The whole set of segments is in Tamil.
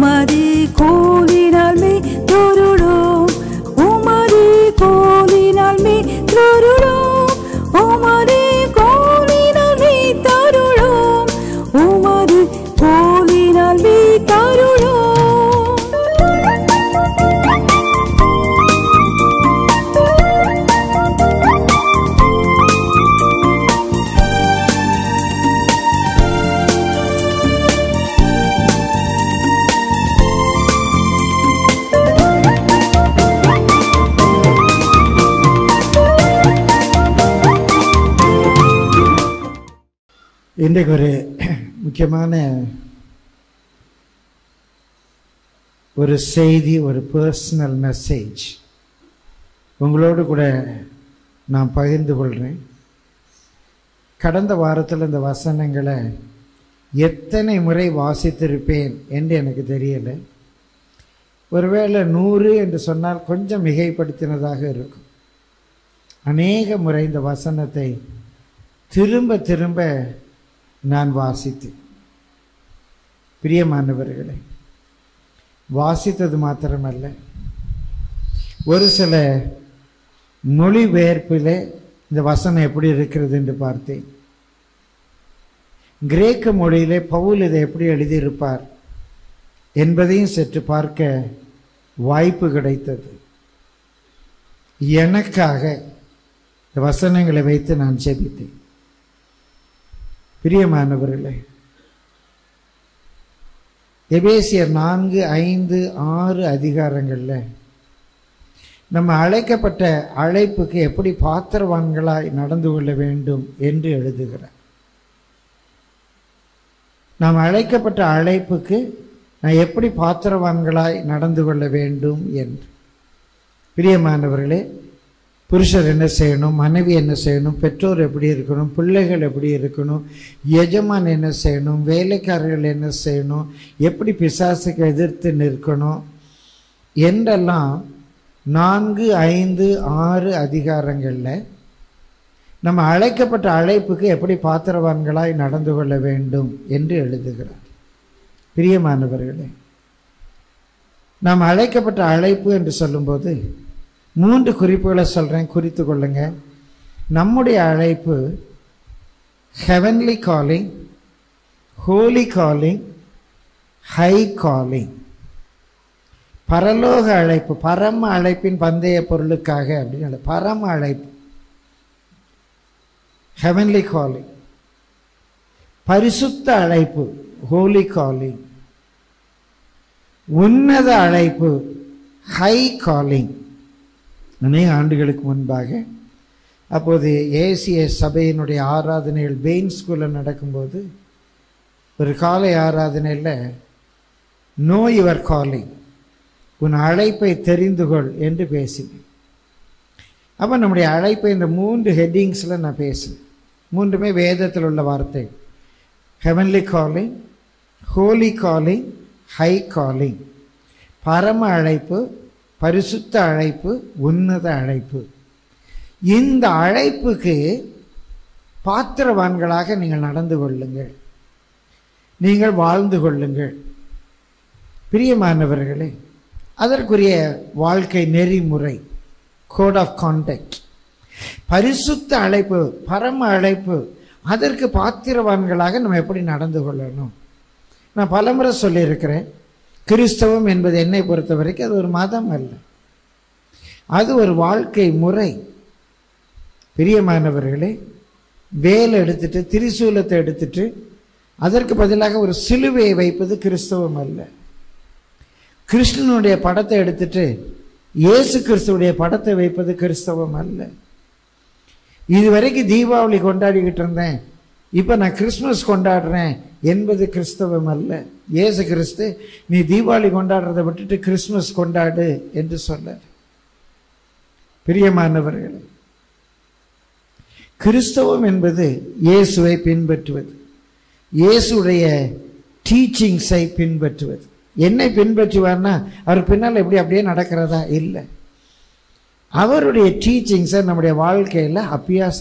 உமது கோலினால் மே தொருளோம் உமது கோலினால் மே தொருளோம் உமது கோலினால் மே தருளோம் உமது கோலினால் மே தருளோம் இன்றைக்கு ஒரு முக்கியமான ஒரு செய்தி ஒரு பர்சனல் மெசேஜ் உங்களோடு கூட நான் பகிர்ந்து கொள்கிறேன் கடந்த வாரத்தில் இந்த வசனங்களை எத்தனை முறை வாசித்திருப்பேன் என்று எனக்கு தெரியலை ஒருவேளை நூறு என்று சொன்னால் கொஞ்சம் மிகைப்படுத்தினதாக இருக்கும் அநேக முறை இந்த வசனத்தை திரும்ப திரும்ப நான் வாசித்தேன் பிரியமானவர்களே வாசித்தது மாத்திரமல்ல ஒரு சில மொழிபெயர்ப்பில் இந்த வசனம் எப்படி இருக்கிறது என்று பார்த்தேன் கிரேக்க மொழியிலே பவுல் இதை எப்படி எழுதியிருப்பார் என்பதையும் சற்று பார்க்க வாய்ப்பு கிடைத்தது எனக்காக இந்த வசனங்களை வைத்து நான் செபித்தேன் பிரியமானவர்களே எபேசியர் நான்கு ஐந்து ஆறு அதிகாரங்களில் நம்ம அழைக்கப்பட்ட அழைப்புக்கு எப்படி பாத்திரவான்களாய் நடந்து கொள்ள வேண்டும் என்று எழுதுகிறார் நாம் அழைக்கப்பட்ட அழைப்புக்கு நான் எப்படி பாத்திரவான்களாய் நடந்து கொள்ள வேண்டும் என்று பிரியமானவர்களே புருஷர் என்ன செய்யணும் மனைவி என்ன செய்யணும் பெற்றோர் எப்படி இருக்கணும் பிள்ளைகள் எப்படி இருக்கணும் எஜமான் என்ன செய்யணும் வேலைக்காரர்கள் என்ன செய்யணும் எப்படி பிசாசுக்கு எதிர்த்து நிற்கணும் என்றெல்லாம் நான்கு ஐந்து ஆறு அதிகாரங்களில் நம்ம அழைக்கப்பட்ட அழைப்புக்கு எப்படி பாத்திரவான்களாய் நடந்து கொள்ள வேண்டும் என்று எழுதுகிறார் பிரியமானவர்களே நாம் அழைக்கப்பட்ட அழைப்பு என்று சொல்லும்போது மூன்று குறிப்புகளை சொல்கிறேன் குறித்து கொள்ளுங்க நம்முடைய அழைப்பு heavenly calling holy calling high calling பரலோக அழைப்பு பரம அழைப்பின் பந்தய பொருளுக்காக அப்படின்னு பரம அழைப்பு ஹெவன்லி காலிங் பரிசுத்த அழைப்பு ஹோலி காலிங் உன்னத அழைப்பு ஹை காலிங் அநேக ஆண்டுகளுக்கு முன்பாக அப்போது ஏசிய சபையினுடைய ஆராதனைகள் பெயின் ஸ்கூலில் நடக்கும்போது ஒரு காலை ஆராதனையில் நோ யுவர் காலிங் உன் அழைப்பை தெரிந்து கொள் என்று பேசினேன் அப்போ நம்முடைய அழைப்பை இந்த மூன்று ஹெட்டிங்ஸில் நான் பேசினேன் மூன்றுமே வேதத்தில் உள்ள வார்த்தை heavenly calling holy calling high calling பரம அழைப்பு பரிசுத்த அழைப்பு உன்னத அழைப்பு இந்த அழைப்புக்கு பாத்திரவான்களாக நீங்கள் நடந்து கொள்ளுங்கள் நீங்கள் வாழ்ந்து கொள்ளுங்கள் பிரியமானவர்களே அதற்குரிய வாழ்க்கை நெறிமுறை கோட் ஆஃப் கான்டக்ட் பரிசுத்த அழைப்பு பரம அழைப்பு அதற்கு பாத்திரவான்களாக நம்ம எப்படி நடந்து கொள்ளணும் நான் பலமுறை சொல்லியிருக்கிறேன் கிறிஸ்தவம் என்பது என்னை பொறுத்த வரைக்கும் அது ஒரு மதம் அல்ல அது ஒரு வாழ்க்கை முறை பிரியமானவர்களே வேல் எடுத்துட்டு திரிசூலத்தை எடுத்துட்டு அதற்கு பதிலாக ஒரு சிலுவையை வைப்பது கிறிஸ்தவம் அல்ல கிருஷ்ணனுடைய படத்தை எடுத்துட்டு இயேசு கிறிஸ்துவுடைய படத்தை வைப்பது கிறிஸ்தவம் அல்ல இதுவரைக்கும் தீபாவளி கொண்டாடிக்கிட்டு இருந்தேன் இப்போ நான் கிறிஸ்மஸ் கொண்டாடுறேன் என்பது கிறிஸ்தவம் அல்ல இயேசு கிறிஸ்து நீ தீபாவளி கொண்டாடுறதை விட்டுட்டு கிறிஸ்மஸ் கொண்டாடு என்று சொன்னார் பிரியமானவர்களே கிறிஸ்தவம் என்பது இயேசுவை பின்பற்றுவது இயேசுடைய டீச்சிங்ஸை பின்பற்றுவது என்னை பின்பற்றுவார்னா அவர் பின்னால் எப்படி அப்படியே நடக்கிறதா இல்லை அவருடைய டீச்சிங்ஸை நம்முடைய வாழ்க்கையில்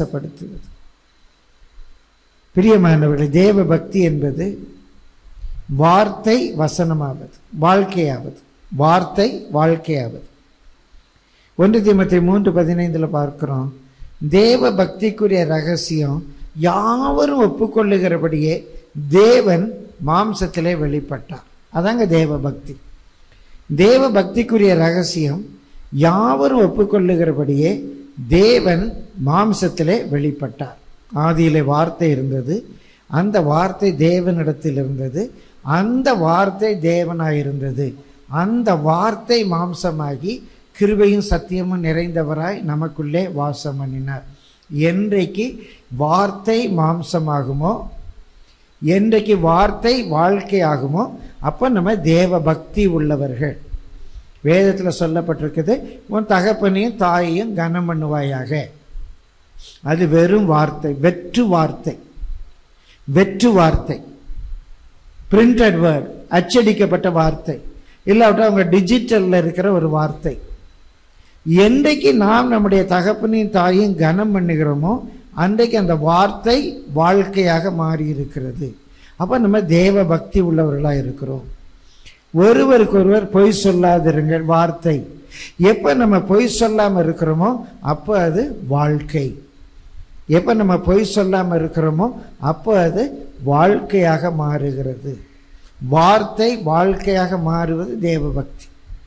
அபியாசப்படுத்துவது பிரியமானவர்களே தேவ பக்தி என்பது வார்த்தை வசனமாவது வாழ்க்கையாவது வார்த்தை வாழ்க்கையாவது ஒன்று தீமத்தை மூன்று பதினைந்தில் பார்க்கிறோம் தேவ பக்திக்குரிய ரகசியம் யாவரும் ஒப்புக்கொள்ளுகிறபடியே தேவன் மாம்சத்திலே வெளிப்பட்டார் அதாங்க தேவ பக்தி தேவ பக்திக்குரிய ரகசியம் யாவரும் ஒப்புக்கொள்ளுகிறபடியே தேவன் மாம்சத்திலே வெளிப்பட்டார் ஆதியிலே வார்த்தை இருந்தது அந்த வார்த்தை தேவனிடத்தில் இருந்தது அந்த வார்த்தை தேவனாயிருந்தது அந்த வார்த்தை மாம்சமாகி கிருபையும் சத்தியமும் நிறைந்தவராய் நமக்குள்ளே வாசம் பண்ணினார் என்றைக்கு வார்த்தை மாம்சமாகுமோ என்றைக்கு வார்த்தை வாழ்க்கை ஆகுமோ அப்போ நம்ம தேவ பக்தி உள்ளவர்கள் வேதத்தில் சொல்லப்பட்டிருக்குது உன் தகப்பனையும் தாயையும் கனம் பண்ணுவாயாக அது வெறும் வார்த்தை வெற்று வார்த்தை வெற்று வார்த்தை பிரிண்டட் வேர்ட் அச்சடிக்கப்பட்ட வார்த்தை இல்லாவிட்டா அவங்க டிஜிட்டலில் இருக்கிற ஒரு வார்த்தை என்றைக்கு நாம் நம்முடைய தகப்பனையும் தாயும் கனம் பண்ணுகிறோமோ அன்றைக்கு அந்த வார்த்தை வாழ்க்கையாக மாறி இருக்கிறது அப்போ நம்ம தேவ பக்தி உள்ளவர்களாக இருக்கிறோம் ஒருவருக்கொருவர் பொய் சொல்லாதிருங்கள் வார்த்தை எப்போ நம்ம பொய் சொல்லாமல் இருக்கிறோமோ அப்போ அது வாழ்க்கை எப்போ நம்ம பொய் சொல்லாமல் இருக்கிறோமோ அப்போ அது வாழ்க்கையாக மாறுகிறது வார்த்தை வாழ்க்கையாக மாறுவது தேவ பக்தி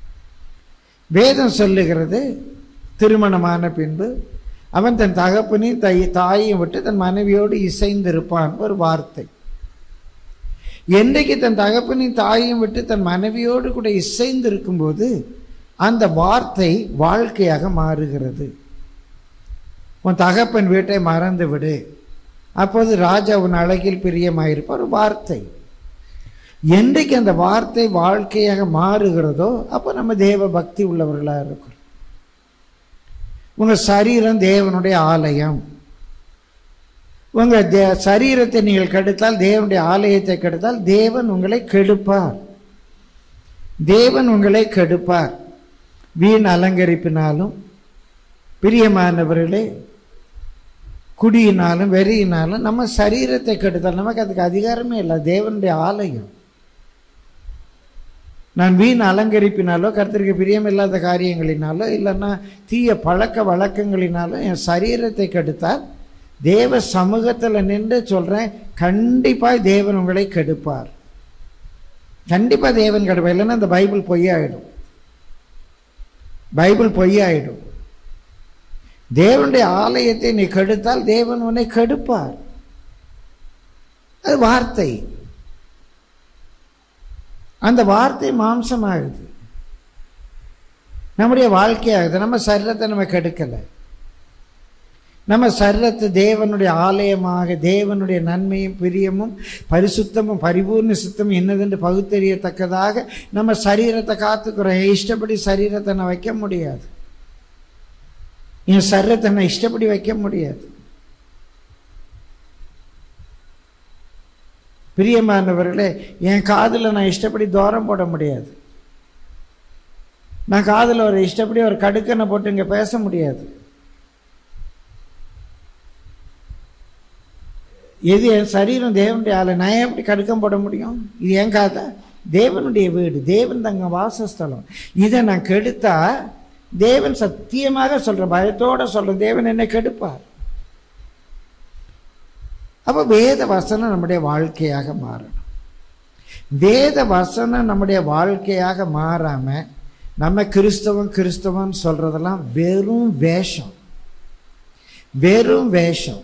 வேதம் சொல்லுகிறது திருமணமான பின்பு அவன் தன் தகப்பனையும் தை தாயையும் விட்டு தன் மனைவியோடு இசைந்திருப்பான் ஒரு வார்த்தை என்றைக்கு தன் தகப்பனையும் தாயையும் விட்டு தன் மனைவியோடு கூட இசைந்திருக்கும் போது அந்த வார்த்தை வாழ்க்கையாக மாறுகிறது உன் தகப்பன் வீட்டை மறந்து விடு அப்போது ராஜா உன் அழகில் பிரியமாயிருப்பார் ஒரு வார்த்தை என்றைக்கு அந்த வார்த்தை வாழ்க்கையாக மாறுகிறதோ அப்போ நம்ம தேவ பக்தி உள்ளவர்களாக இருக்கிறோம் உங்கள் சரீரம் தேவனுடைய ஆலயம் உங்கள் தே சரீரத்தை நீங்கள் கெடுத்தால் தேவனுடைய ஆலயத்தை கெடுத்தால் தேவன் உங்களை கெடுப்பார் தேவன் உங்களை கெடுப்பார் வீண் அலங்கரிப்பினாலும் பிரியமானவர்களே குடியினாலும் வெறியினாலும் நம்ம சரீரத்தை கெடுத்தால் நமக்கு அதுக்கு அதிகாரமே இல்லை தேவனுடைய ஆலயம் நான் வீண் அலங்கரிப்பினாலோ கர்த்தருக்கு பிரியமில்லாத காரியங்களினாலோ இல்லைன்னா தீய பழக்க வழக்கங்களினாலோ என் சரீரத்தை கெடுத்தால் தேவ சமூகத்தில் நின்று சொல்கிறேன் கண்டிப்பாக தேவன் உங்களை கெடுப்பார் கண்டிப்பாக தேவன் கெடுப்பார் இல்லைன்னா இந்த பைபிள் பொய்யாயிடும் பைபிள் பொய்யாயிடும் தேவனுடைய ஆலயத்தை நீ கெடுத்தால் தேவன் உன்னை கெடுப்பார் அது வார்த்தை அந்த வார்த்தை மாம்சமாகுது நம்முடைய வாழ்க்கையாகுது நம்ம சரீரத்தை நம்ம கெடுக்கலை நம்ம சரீரத்தை தேவனுடைய ஆலயமாக தேவனுடைய நன்மையும் பிரியமும் பரிசுத்தமும் பரிபூர்ண சுத்தமும் என்னதென்று பகுத்தறியத்தக்கதாக நம்ம சரீரத்தை காத்துக்கிறோம் என் இஷ்டப்படி சரீரத்தை நான் வைக்க முடியாது என் சரீரத்தை நான் இஷ்டப்படி வைக்க முடியாது பிரியமானவர்களே என் காதில் நான் இஷ்டப்படி தூரம் போட முடியாது நான் காதில் ஒரு இஷ்டப்படி ஒரு கடுக்கனை போட்டு இங்கே பேச முடியாது எது என் சரீரம் தேவனுடைய ஆளை நான் ஏன் எப்படி கடுக்கம் போட முடியும் இது என் காதா தேவனுடைய வீடு தேவன் தங்க வாசஸ்தலம் இதை நான் கெடுத்தா தேவன் சத்தியமாக சொல்ற பயத்தோட சொல்ற தேவன் என்னை கெடுப்பார் அப்போ வேத வசனம் நம்முடைய வாழ்க்கையாக மாறணும் வேத வசனம் நம்முடைய வாழ்க்கையாக மாறாம நம்ம கிறிஸ்தவம் கிறிஸ்தவம் சொல்றதெல்லாம் வெறும் வேஷம் வெறும் வேஷம்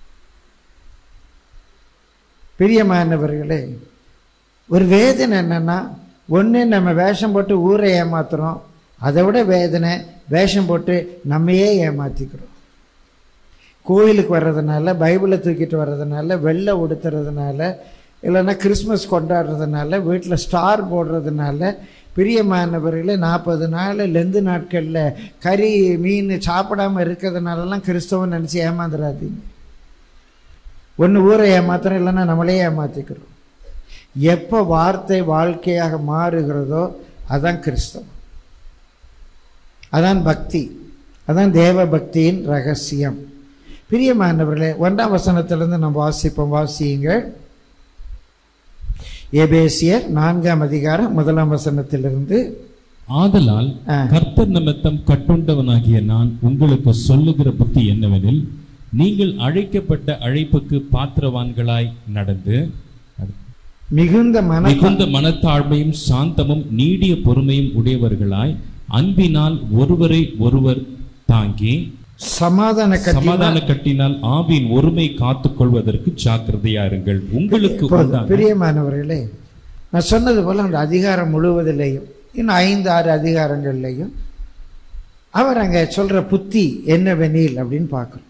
பிரியமானவர்களே ஒரு வேதனை என்னன்னா ஒன்று நம்ம வேஷம் போட்டு ஊரை ஏமாத்துறோம் அதை விட வேதனை வேஷம் போட்டு நம்மையே ஏமாத்திக்கிறோம் கோயிலுக்கு வர்றதுனால பைபிளை தூக்கிட்டு வர்றதுனால வெள்ளை உடுத்துறதுனால இல்லைன்னா கிறிஸ்மஸ் கொண்டாடுறதுனால வீட்டில் ஸ்டார் போடுறதுனால பிரியமானவர்களே நாற்பது நாள் லெந்து நாட்களில் கறி மீன் சாப்பிடாம இருக்கிறதுனாலலாம் கிறிஸ்தவன் நினச்சி ஏமாந்துடாதீங்க ஒன்று ஊரை ஏமாத்துறோம் இல்லைன்னா நம்மளே ஏமாத்திக்கிறோம் எப்போ வார்த்தை வாழ்க்கையாக மாறுகிறதோ அதான் கிறிஸ்தவம் அதான் பக்தி அதான் தேவ பக்தியின் ரகசியம் பிரியமானவர்களே ஒன்றாம் வசனத்திலிருந்து நம்ம வாசிப்போம் வாசியுங்கள் எபேசியர் நான்காம் அதிகாரம் முதலாம் வசனத்திலிருந்து ஆதலால் ஆ. கர்த்தர் நிமித்தம் கட்டுண்டவனாகிய நான் உங்களுக்கு சொல்லுகிற புத்தி என்னவெனில் நீங்கள் அழைக்கப்பட்ட அழைப்புக்கு பாத்திரவான்களாய் நடந்து மிகுந்த மன மிகுந்த மனத்தாழ்மையும் சாந்தமும் நீடிய பொறுமையும் உடையவர்களாய் அன்பினால் ஒருவரை ஒருவர் தாங்கி சமாதான கட்டி சமாதான கட்டினால் ஆவியின் ஒருமை காத்துக் கொள்வதற்கு ஜாக்கிரதையா இருங்கள் உங்களுக்கு இப்போது உண்டான பிரியமானவர்களே நான் சொன்னது போல அந்த அதிகாரம் முழுவதிலேயும் இன்னும் ஐந்து ஆறு அதிகாரங்கள்லையும் அவர் அங்க சொல்ற புத்தி என்னவெனில் அப்படின்னு பார்க்கணும்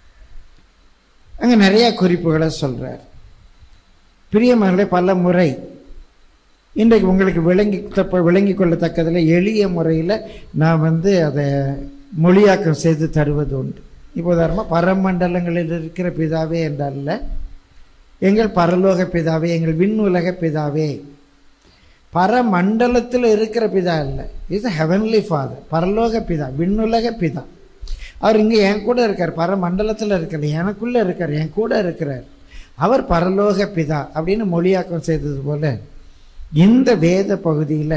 அங்க நிறைய குறிப்புகளை சொல்றார் பிரியமானவர்களே பல முறை இன்றைக்கு உங்களுக்கு விளங்கி தப்ப விளங்கி கொள்ளத்தக்கதில் எளிய முறையில் நான் வந்து அதை மொழியாக்கம் செய்து தருவது உண்டு இப்போ உதாரணமாக பரமண்டலங்களில் இருக்கிற பிதாவே என்றல்ல எங்கள் பரலோக பிதாவே எங்கள் விண்ணுலக பிதாவே பரமண்டலத்தில் இருக்கிற பிதா இல்லை இஸ் ஹெவன்லி ஃபாதர் பரலோக பிதா விண்ணுலக பிதா அவர் இங்கே என் கூட இருக்கார் பரமண்டலத்தில் இருக்கார் எனக்குள்ளே இருக்கார் என் கூட இருக்கிறார் அவர் பரலோக பிதா அப்படின்னு மொழியாக்கம் செய்தது போல இந்த வேத பகுதியில்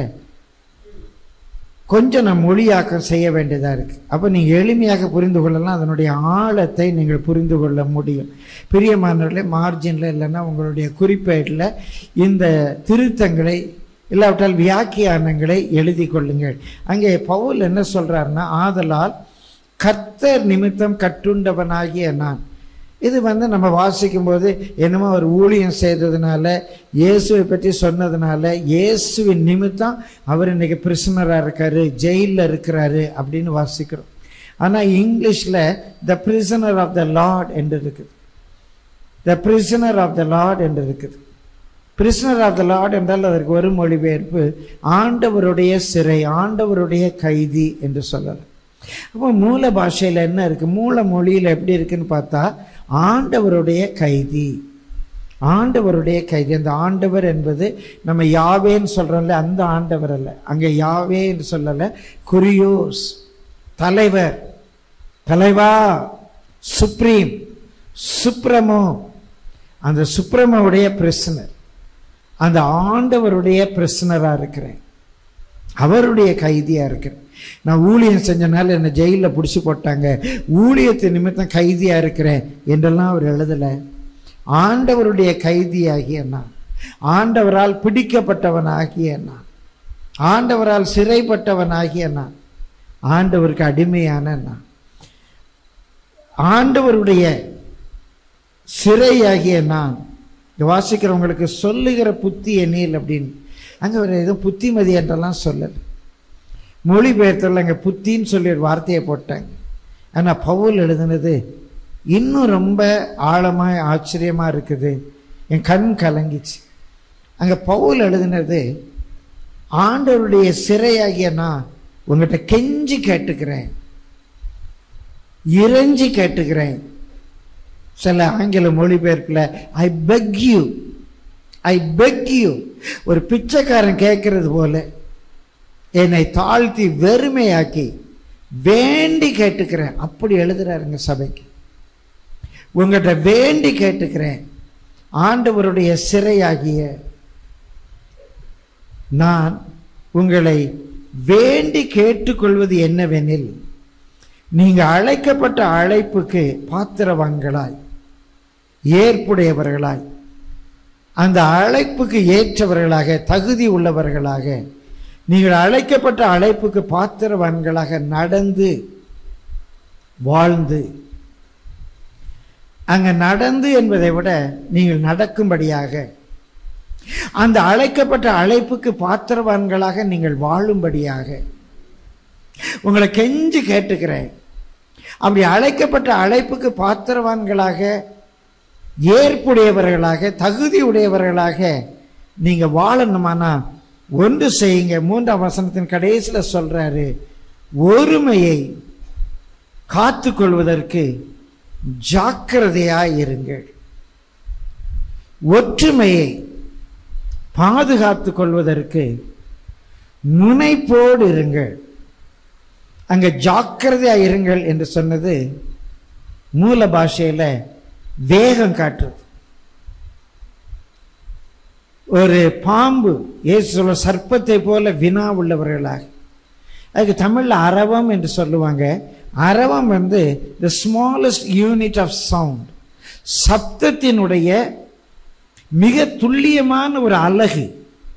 கொஞ்சம் நான் மொழியாக்கம் செய்ய வேண்டியதாக இருக்குது அப்போ நீங்கள் எளிமையாக புரிந்து கொள்ளலாம் அதனுடைய ஆழத்தை நீங்கள் புரிந்து கொள்ள முடியும் பிரியமானவர்களே மார்ஜினில் இல்லைன்னா உங்களுடைய குறிப்பேட்டில் இந்த திருத்தங்களை இல்லாவிட்டால் வியாக்கியானங்களை எழுதி கொள்ளுங்கள் அங்கே பவுல் என்ன சொல்றாருன்னா ஆதலால் கர்த்தர் நிமித்தம் கட்டுண்டவனாகிய நான் இது வந்து நம்ம வாசிக்கும்போது என்னமோ அவர் ஊழியம் செய்ததுனால இயேசுவை பற்றி சொன்னதுனால இயேசுவின் நிமித்தம் அவர் இன்னைக்கு பிரிசனராக இருக்காரு ஜெயிலில் இருக்கிறாரு அப்படின்னு வாசிக்கிறோம் ஆனால் இங்கிலீஷில் the prisoner of the lord என்று இருக்குது the prisoner of the lord என்று இருக்குது பிரிசனர் ஆஃப் த லார்ட் என்றால் அதற்கு ஒரு மொழிபெயர்ப்பு ஆண்டவருடைய சிறை ஆண்டவருடைய கைதி என்று சொல்லலாம் அப்போ மூல பாஷையில் என்ன இருக்கு மூல மொழியில் எப்படி இருக்குன்னு பார்த்தா ஆண்டவருடைய கைதி ஆண்டவருடைய கைதி அந்த ஆண்டவர் என்பது நம்ம யாவேன்னு சொல்றோம்ல அந்த ஆண்டவர் அல்ல அங்கே யாவே என்று சொல்லல குரியோஸ் தலைவர் தலைவா சுப்ரீம் சுப்ரமோ அந்த சுப்ரமோடைய பிரசனர் அந்த ஆண்டவருடைய பிரசனராக இருக்கிறேன் அவருடைய கைதியா இருக்கிறேன் நான் ஊழியம் செஞ்சனால என்னை ஜெயிலில் பிடிச்சி போட்டாங்க ஊழியத்தை நிமித்தம் கைதியா இருக்கிறேன் என்றெல்லாம் அவர் எழுதலை ஆண்டவருடைய கைதியாகிய நான் ஆண்டவரால் பிடிக்கப்பட்டவனாகிய நான் ஆண்டவரால் சிறைப்பட்டவனாகிய நான் ஆண்டவருக்கு அடிமையான நான் ஆண்டவருடைய சிறையாகிய நான் இங்க வாசிக்கிறவங்களுக்கு சொல்லுகிற புத்தி எண்ணில் அப்படின்னு அங்கே ஒரு எதுவும் புத்திமதி என்றெல்லாம் சொல்லலை மொழிபெயர்த்தல அங்கே புத்தின்னு சொல்லி ஒரு வார்த்தையை போட்டாங்க ஆனால் பவுல் எழுதுனது இன்னும் ரொம்ப ஆழமாக ஆச்சரியமாக இருக்குது என் கண் கலங்கிச்சு அங்கே பவுல் எழுதுனது ஆண்டவருடைய சிறையாகிய நான் உங்கள்கிட்ட கெஞ்சி கேட்டுக்கிறேன் இறைஞ்சி கேட்டுக்கிறேன் சில ஆங்கில மொழிபெயர்ப்பில் ஐ பெக் யூ ஐ பெக் யூ ஒரு பிச்சைக்காரன் கேட்கறது போல என்னை தாழ்த்தி வெறுமையாக்கி வேண்டி கேட்டுக்கிறேன் அப்படி எழுதுறாருங்க சபைக்கு உங்கள்கிட்ட வேண்டி கேட்டுக்கிறேன் ஆண்டவருடைய சிறையாகிய நான் உங்களை வேண்டி கேட்டுக்கொள்வது என்னவெனில் நீங்க அழைக்கப்பட்ட அழைப்புக்கு பாத்திரவான்களாய் ஏற்புடையவர்களாய் அந்த அழைப்புக்கு ஏற்றவர்களாக தகுதி உள்ளவர்களாக நீங்கள் அழைக்கப்பட்ட அழைப்புக்கு பாத்திரவான்களாக நடந்து வாழ்ந்து அங்க நடந்து என்பதை விட நீங்கள் நடக்கும்படியாக அந்த அழைக்கப்பட்ட அழைப்புக்கு பாத்திரவான்களாக நீங்கள் வாழும்படியாக உங்களை கெஞ்சி கேட்டுக்கிறேன் அப்படி அழைக்கப்பட்ட அழைப்புக்கு பாத்திரவான்களாக ஏற்புடையவர்களாக தகுதி உடையவர்களாக நீங்க வாழணுமானா ஒன்று செய்யுங்க மூன்றாம் வசனத்தின் கடைசியில சொல்றாரு ஒருமையை காத்து கொள்வதற்கு ஜாக்கிரதையாய் இருங்கள் ஒற்றுமையை பாதுகாத்து கொள்வதற்கு முனைப்போடு இருங்கள் அங்க ஜாக்கிரதையா இருங்கள் என்று சொன்னது மூல பாஷையில வேகம் காட்டுறது ஒரு பாம்பு இயேசு சொல்ல சர்ப்பத்தை போல வினா உள்ளவர்களாக அதுக்கு தமிழ்ல அரவம் என்று சொல்லுவாங்க அரவம் வந்து the smallest unit of sound சப்தத்தினுடைய மிக துல்லியமான ஒரு அலகு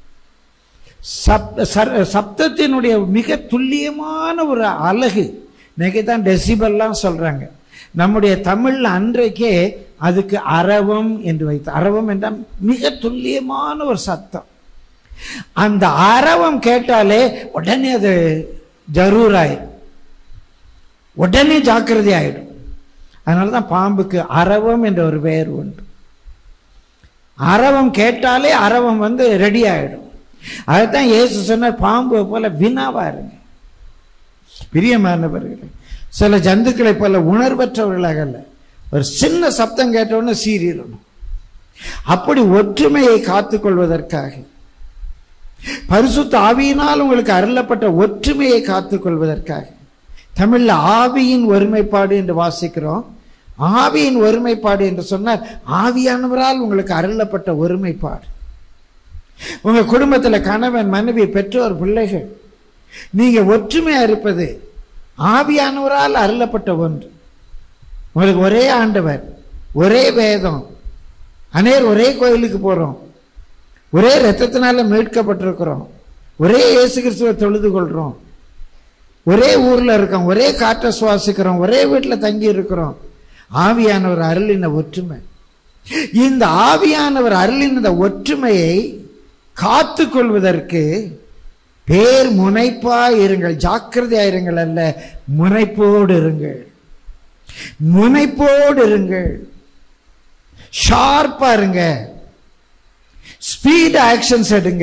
சப்த சர- சப்தத்தினுடைய மிக துல்லியமான ஒரு அலகு இன்னைக்கு தான் டெசிபல்லாம் சொல்றாங்க நம்முடைய தமிழ்ல அன்றைக்கே அதுக்கு அரவம் என்று வைத்து அரவம் என்றால் மிக துல்லியமான ஒரு சத்தம் அந்த அரவம் கேட்டாலே உடனே அது ஜரூராயிரும் உடனே ஜாக்கிரதை ஆயிடும் அதனால தான் பாம்புக்கு அரவம் என்ற ஒரு பெயர் உண்டு அரவம் கேட்டாலே அரவம் வந்து ரெடி ஆயிடும் அதைத்தான் இயேசு சொன்னார் பாம்பு போல வினாவா இருங்க பிரியமானவர்களே சில ஜந்துக்களை போல உணர்வற்றவர்களாக அல்ல ஒரு சின்ன சப்தம் கேட்டவுடனே சீறிடணும் அப்படி ஒற்றுமையை காத்துக்கொள்வதற்காக பரிசுத்த ஆவியினால் உங்களுக்கு அருளப்பட்ட ஒற்றுமையை காத்துக்கொள்வதற்காக தமிழ்ல ஆவியின் ஒருமைப்பாடு என்று வாசிக்கிறோம் ஆவியின் ஒருமைப்பாடு என்று சொன்னால் ஆவியானவரால் உங்களுக்கு அருளப்பட்ட ஒருமைப்பாடு உங்க குடும்பத்துல கணவன் மனைவி பெற்றோர் பிள்ளைகள் நீங்க ஒற்றுமையா இருப்பது ஆவியானவரால் அருளப்பட்ட ஒன்று உங்களுக்கு ஒரே ஆண்டவர் ஒரே வேதம் அநேர் ஒரே கோயிலுக்கு போறோம் ஒரே ரத்தத்தினால மீட்கப்பட்டிருக்கிறோம் ஒரே இயேசு கிறிஸ்துவை தொழுது கொள்றோம் ஒரே ஊர்ல இருக்கோம் ஒரே காற்றை சுவாசிக்கிறோம் ஒரே வீட்டில் தங்கி இருக்கிறோம் ஆவியானவர் அருளின ஒற்றுமை இந்த ஆவியானவர் அருளின இந்த ஒற்றுமையை காத்து கொள்வதற்கு பேர் முனைப்பா இருங்கள் ஜாக்கிரதையா இருங்கள் அல்ல முனைப்போடு இருங்கள் முனைப்போடு இருங்கள் ஷார்ப்பா இருங்க ஸ்பீட் ஆக்ஷன்ஸ் எடுங்க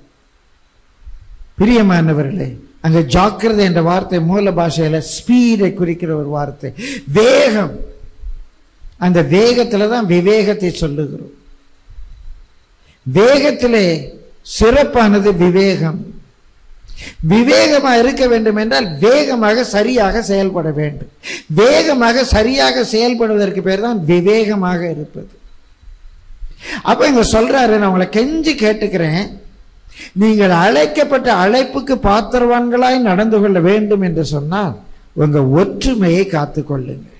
பிரியமானவர்களே அங்க ஜாக்கிரதை என்ற வார்த்தை மூல பாஷையில ஸ்பீடை குறிக்கிற ஒரு வார்த்தை வேகம் அந்த வேகத்துல தான் விவேகத்தை சொல்லுகிறோம் வேகத்திலே சிறப்பானது விவேகம் விவேகமா இருக்க வேண்டும் என்றால் வேகமாக சரியாக செயல்பட வேண்டும் வேகமாக சரியாக செயல்படுவதற்கு பேர் தான் விவேகமாக இருப்பது அப்ப இங்க சொல்றாரு நான் உங்களை கெஞ்சி கேட்டுக்கிறேன் நீங்கள் அழைக்கப்பட்ட அழைப்புக்கு பாத்திரவான்களாய் நடந்து கொள்ள வேண்டும் என்று சொன்னால் உங்க ஒற்றுமையை காத்துக்கொள்ளுங்க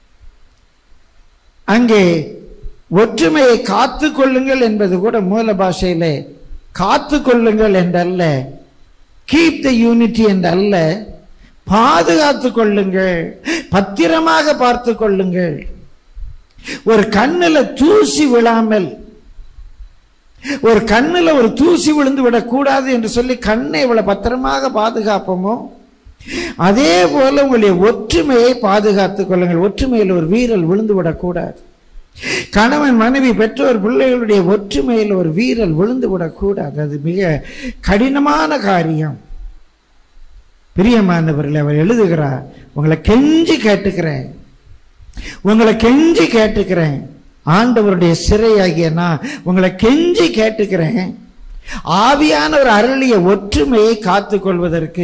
அங்கே ஒற்றுமையை காத்துக்கொள்ளுங்கள் என்பது கூட மூல பாஷையிலே காத்துக்கொள்ளுங்கள் என்றல்ல கீப் த யூனிட்டி என்றல்ல பாதுகாத்துக் கொள்ளுங்கள் பத்திரமாக பார்த்து கொள்ளுங்கள் ஒரு கண்ணுல தூசி விழாமல் ஒரு கண்ணுல ஒரு தூசி விழுந்து விடக்கூடாது என்று சொல்லி கண்ணை இவ்வளவு பத்திரமாக பாதுகாப்போமோ அதே போல உங்களுடைய ஒற்றுமையை பாதுகாத்துக் கொள்ளுங்கள் ஒற்றுமையில் ஒரு வீரல் விழுந்து விடக்கூடாது கணவன் மனைவி பெற்றோர் பிள்ளைகளுடைய ஒற்றுமையில் ஒரு வீரல் விழுந்து விடக்கூடாது அது மிக கடினமான காரியம் பிரியமானவர்கள் அவர் எழுதுகிறார் உங்களை கெஞ்சி கேட்டுக்கிறேன் உங்களை கெஞ்சி கேட்டுக்கிறேன் ஆண்டவருடைய சிறையாகிய நான் உங்களை கெஞ்சி கேட்டுக்கிறேன் ஆவியான ஒரு அருளிய ஒற்றுமையை காத்துக்கொள்வதற்கு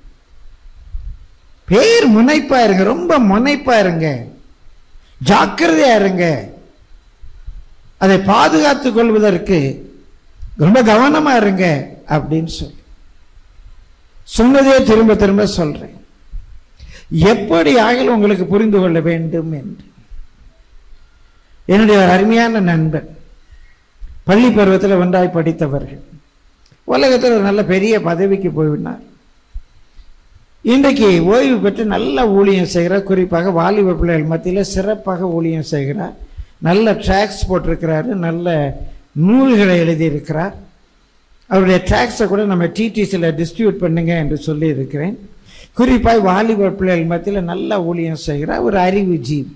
பேர் முனைப்பா இருங்க ரொம்ப முனைப்பா இருங்க ஜாக்கிரதையா இருங்க அதை பாதுகாத்துக் கொள்வதற்கு ரொம்ப கவனமா இருங்க அப்படின்னு சொல்லி சொன்னதே திரும்ப திரும்ப சொல்றேன் எப்படி ஆகிலும் உங்களுக்கு புரிந்து கொள்ள வேண்டும் என்று என்னுடைய ஒரு அருமையான நண்பன் பள்ளி பருவத்தில் ஒன்றாய் படித்தவர்கள் உலகத்தில் ஒரு நல்ல பெரிய பதவிக்கு போய்விட்டார் இன்றைக்கு ஓய்வு பெற்று நல்ல ஊழியம் செய்கிறார் குறிப்பாக வாலிப பிள்ளைகள் மத்தியில் சிறப்பாக ஊழியம் செய்கிறார் நல்ல ட்ராக்ஸ் போட்டிருக்கிறாரு நல்ல நூல்களை எழுதியிருக்கிறார் அவருடைய ட்ராக்ஸை கூட நம்ம டிடிசியில் டிஸ்ட்ரிபியூட் பண்ணுங்க என்று சொல்லி இருக்கிறேன் குறிப்பாக வாலிப பிள்ளைகள் மத்தியில் நல்ல ஊழியம் செய்கிறார் ஒரு அறிவு ஜீவி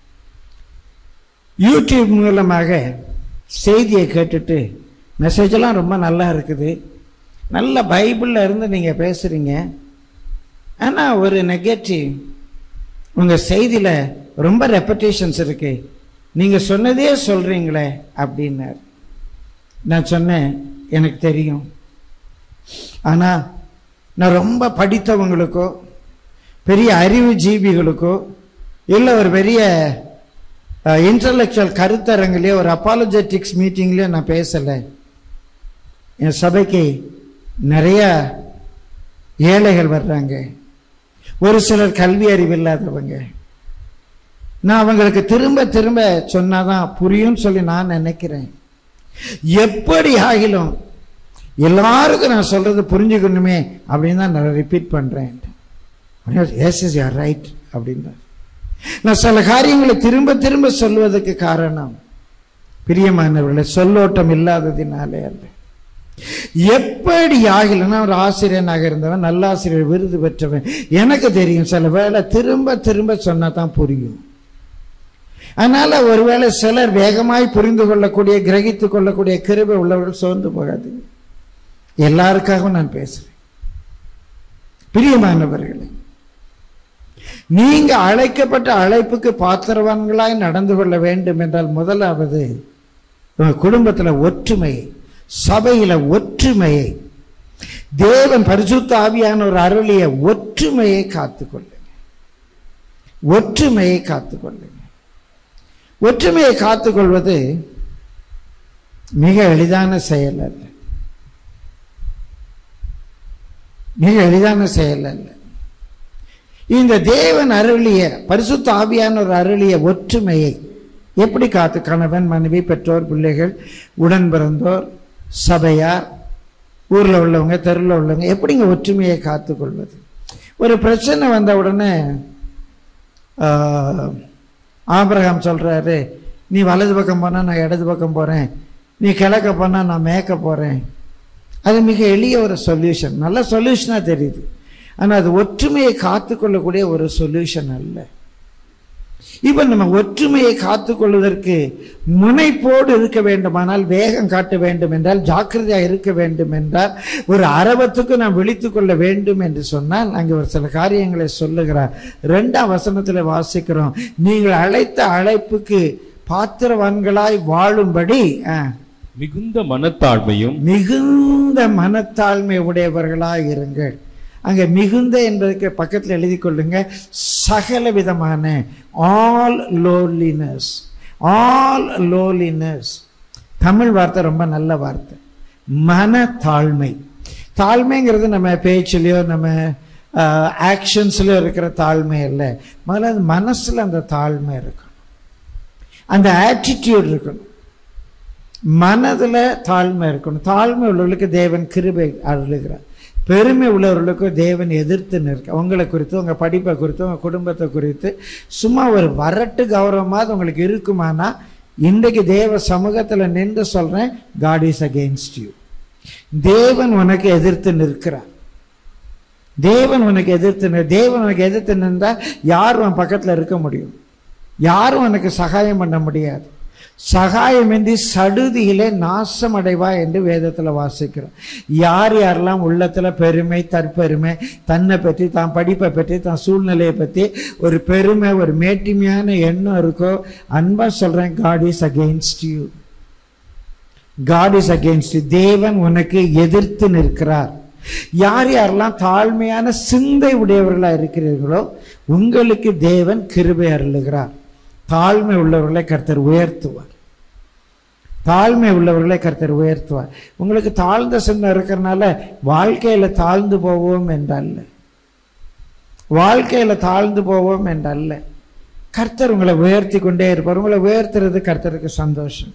யூடியூப் மூலமாக செய்தியை கேட்டுட்டு மெசேஜெல்லாம் ரொம்ப நல்லா இருக்குது நல்ல பைபிளில் இருந்து நீங்கள் பேசுகிறீங்க ஆனால் ஒரு நெகட்டிவ் உங்கள் செய்தியில் ரொம்ப ரெப்படேஷன்ஸ் இருக்கு நீங்கள் சொன்னதே சொல்கிறீங்களே அப்படின்னார் நான் சொன்னேன் எனக்கு தெரியும் ஆனால் நான் ரொம்ப படித்தவங்களுக்கோ பெரிய அறிவு ஜீவிகளுக்கோ இல்லை ஒரு பெரிய இன்டலெக்சுவல் கருத்தரங்கிலேயோ ஒரு அப்பாலஜெட்டிக்ஸ் மீட்டிங்லேயோ நான் பேசலை என் சபைக்கு நிறைய ஏழைகள் வர்றாங்க ஒரு சிலர் கல்வி அறிவு இல்லாதவங்க நான் அவங்களுக்கு திரும்ப திரும்ப சொன்னாதான் புரியும்னு சொல்லி நான் நினைக்கிறேன் எப்படி ஆகிலும் எல்லாருக்கும் நான் சொல்றது புரிஞ்சுக்கணுமே அப்படின்னு தான் நான் ரிப்பீட் பண்றேன் எஸ் இஸ் யார் ரைட் அப்படின்றார் நான் சில காரியங்களை திரும்ப திரும்ப சொல்வதற்கு காரணம் பிரியமானவர்களை சொல்லோட்டம் இல்லாததினாலே அல்ல எப்படி ஆகலைன்னா ஒரு ஆசிரியனாக இருந்தவன் நல்ல ஆசிரியர் விருது பெற்றவன் எனக்கு தெரியும் சில வேளை திரும்ப திரும்ப சொன்னா தான் புரியும் அதனால ஒருவேளை சிலர் வேகமாய் புரிந்து கொள்ளக்கூடிய கிரகித்துக் கொள்ளக்கூடிய கிருபை உள்ளவர்கள் சோர்ந்து போகாதீங்க எல்லாருக்காகவும் நான் பேசுறேன் பிரியமானவர்களே நீங்க அழைக்கப்பட்ட அழைப்புக்கு பாத்திரவான்களாய் நடந்து கொள்ள வேண்டும் என்றால் முதலாவது உங்க குடும்பத்துல ஒற்றுமையை சபையில ஒற்றுமையை தேவன் பரிசுத்த ஆவியான ஒரு அருளிய ஒற்றுமையை காத்துக்கொள்ளுங்க ஒற்றுமையை காத்துக்கொள்ளுங்க ஒற்றுமையை காத்துக்கொள்வது மிக எளிதான செயல் அல்ல மிக எளிதான செயல் அல்ல இந்த தேவன் அருளிய பரிசுத்த ஆவியான ஒரு அருளிய ஒற்றுமையை எப்படி காத்து கணவன் மனைவி பெற்றோர் பிள்ளைகள் உடன் பிறந்தோர் சபையார் ஊரில் உள்ளவங்க தெருவில் உள்ளவங்க எப்படிங்க ஒற்றுமையை காத்துக்கொள்வது ஒரு பிரச்சனை வந்த உடனே ஆஹ், ஆபிரகாம் சொல்றாரு நீ வலது பக்கம் போனா நான் இடது பக்கம் போறேன் நீ கிழக்க போனா நான் மேற்க போறேன் அது மிக எளிய ஒரு சொல்யூஷன் நல்ல சொல்யூஷனா தெரியுது ஆனா அது ஒற்றுமையை காத்துக்கொள்ளக்கூடிய ஒரு சொல்யூஷன் அல்ல இப்ப நம்ம ஒற்றுமையை காத்துக்கொள்வதற்கு முனைப்போடு இருக்க வேண்டுமானால் வேகம் காட்ட வேண்டும் என்றால் ஜாக்கிரதையா இருக்க வேண்டும் என்றால் ஒரு அரவத்துக்கு நாம் விழித்துக் கொள்ள வேண்டும் என்று சொன்னால் அங்கே ஒரு சில காரியங்களை சொல்லுகிறார் ரெண்டாம் வசனத்துல வாசிக்கிறோம் நீங்கள் அழைத்த அழைப்புக்கு பாத்திரவான்களாய் வாழும்படி ஆ, மிகுந்த மனத்தாழ்மையும் மிகுந்த மனத்தாழ்மை உடையவர்களாய் இருங்கள் அங்க மிகுந்த என்பதற்கு பக்கத்தில் எழுதி கொள்ளுங்க சகல விதமான all lowliness all lowliness Tamil வார்த்தை ரொம்ப நல்ல வார்த்தை மனத்தாழ்மை தாழ்மைங்கிறது நம்ம பேச்சிலையோ நம்ம ஆக்ஷன்ஸ்லயோ இருக்கிற தாழ்மை இல்லை முதல்ல அது மனசுல அந்த தாழ்மை இருக்கணும் அந்த ஆட்டிடியூட் இருக்கணும் மனதுல தாழ்மை இருக்கணும் தாழ்மை உள்ளவர்களுக்கு தேவன் கிருபை அருளுகிறார் பெருமை உள்ளவர்களுக்கு தேவன் எதிர்த்து நிற்க உங்களை குறித்து உங்க படிப்பை குறித்து உங்க குடும்பத்தை குறித்து சும்மா ஒரு வரட்டு கௌரவமாவது உங்களுக்கு இருக்குமானா இன்றைக்கு தேவ சமூகத்துல நின்று சொல்றேன் காட் இஸ் அகெயின்ஸ்ட் யூ தேவன் உனக்கு எதிர்த்து நிற்கிறார் தேவன் உனக்கு எதிர்த்து நிற் தேவன் உனக்கு எதிர்த்து நின்றால் யார் உன் பக்கத்துல இருக்க முடியும் யாரும் உனக்கு சகாயம் பண்ண முடியாது சகாயமின்றி சடுதியிலே நாசம் அடைவா என்று வேதத்துல வாசிக்கிறோம் யார் யாரெல்லாம் உள்ளத்துல பெருமை தற்பெருமை தன்னை பற்றி தான் படிப்பை பற்றி தான் சூழ்நிலையை பற்றி ஒரு பெருமை ஒரு மேட்டிமையான எண்ணம் இருக்கோ அன்பா சொல்றேன் God is against you God is against தேவன் உனக்கு எதிர்த்து நிற்கிறார் யார் யாரெல்லாம் தாழ்மையான சிந்தை உடையவர்களா இருக்கிறீர்களோ உங்களுக்கு தேவன் கிருபை அருளுகிறார் தாழ்மை உள்ளவர்களை கர்த்தர் உயர்த்துவார் தாழ்மை உள்ளவர்களை கர்த்தர் உயர்த்துவார் உங்களுக்கு தாழ்ந்த சிந்தனை இருக்கிறனால வாழ்க்கையில தாழ்ந்து போவோம் என்றல்ல வாழ்க்கையில தாழ்ந்து போவோம் என்றல்ல கர்த்தர் உங்களை உயர்த்தி கொண்டே இருப்பார் உங்களை உயர்த்துறது கர்த்தருக்கு சந்தோஷம்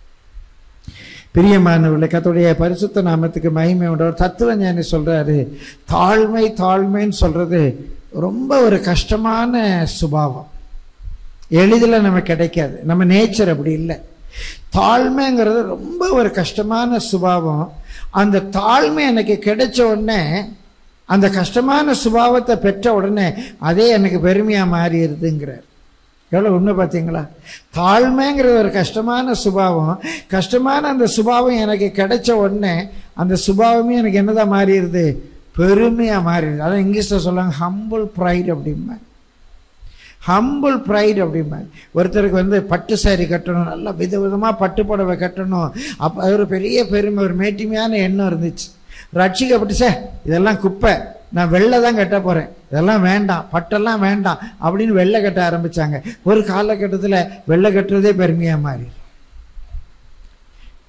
பிரியமானவர்களை கர்த்தருடைய பரிசுத்த நாமத்துக்கு மகிமை உண்டவர் தத்துவ ஞானி சொல்றாரு தாழ்மை தாழ்மைன்னு சொல்றது ரொம்ப ஒரு கஷ்டமான சுபாவம் எளிதில் நம்ம கிடைக்காது நம்ம நேச்சர் அப்படி இல்லை தாழ்மைங்கிறது ரொம்ப ஒரு கஷ்டமான சுபாவம் அந்த தாழ்மை எனக்கு கிடைச்ச உடனே அந்த கஷ்டமான சுபாவத்தை பெற்ற உடனே அதே எனக்கு பெருமையா மாறிடுதுங்கிறார் எவ்வளவு உண்மை பார்த்தீங்களா தாழ்மைங்கிறது ஒரு கஷ்டமான சுபாவம் கஷ்டமான அந்த சுபாவம் எனக்கு கிடைச்ச உடனே அந்த சுபாவமே எனக்கு என்னதான் மாறிடுது பெருமையா மாறிடுது அதான் இங்கிலீஷ்ல சொல்லுவாங்க ஹம்பிள் ப்ரைட் அப்படிம்பாங்க ஹம்பிள் ப்ரைட் அப்படிம்பாங்க ஒருத்தருக்கு வந்து பட்டு சாரி கட்டணும் நல்லா விதவிதமா பட்டு புடவை கட்டணும் அப்போ அது ஒரு பெரிய பெருமை ஒரு மேட்டிமையான எண்ணம் இருந்துச்சு ரட்சிக்கப்பட்டு சார் இதெல்லாம் குப்பை நான் வெள்ளை தான் கட்ட போறேன் இதெல்லாம் வேண்டாம் பட்டெல்லாம் வேண்டாம் அப்படின்னு வெள்ளை கட்ட ஆரம்பிச்சாங்க ஒரு காலகட்டத்தில் வெள்ளை கட்டுறதே பெருமையா மாறி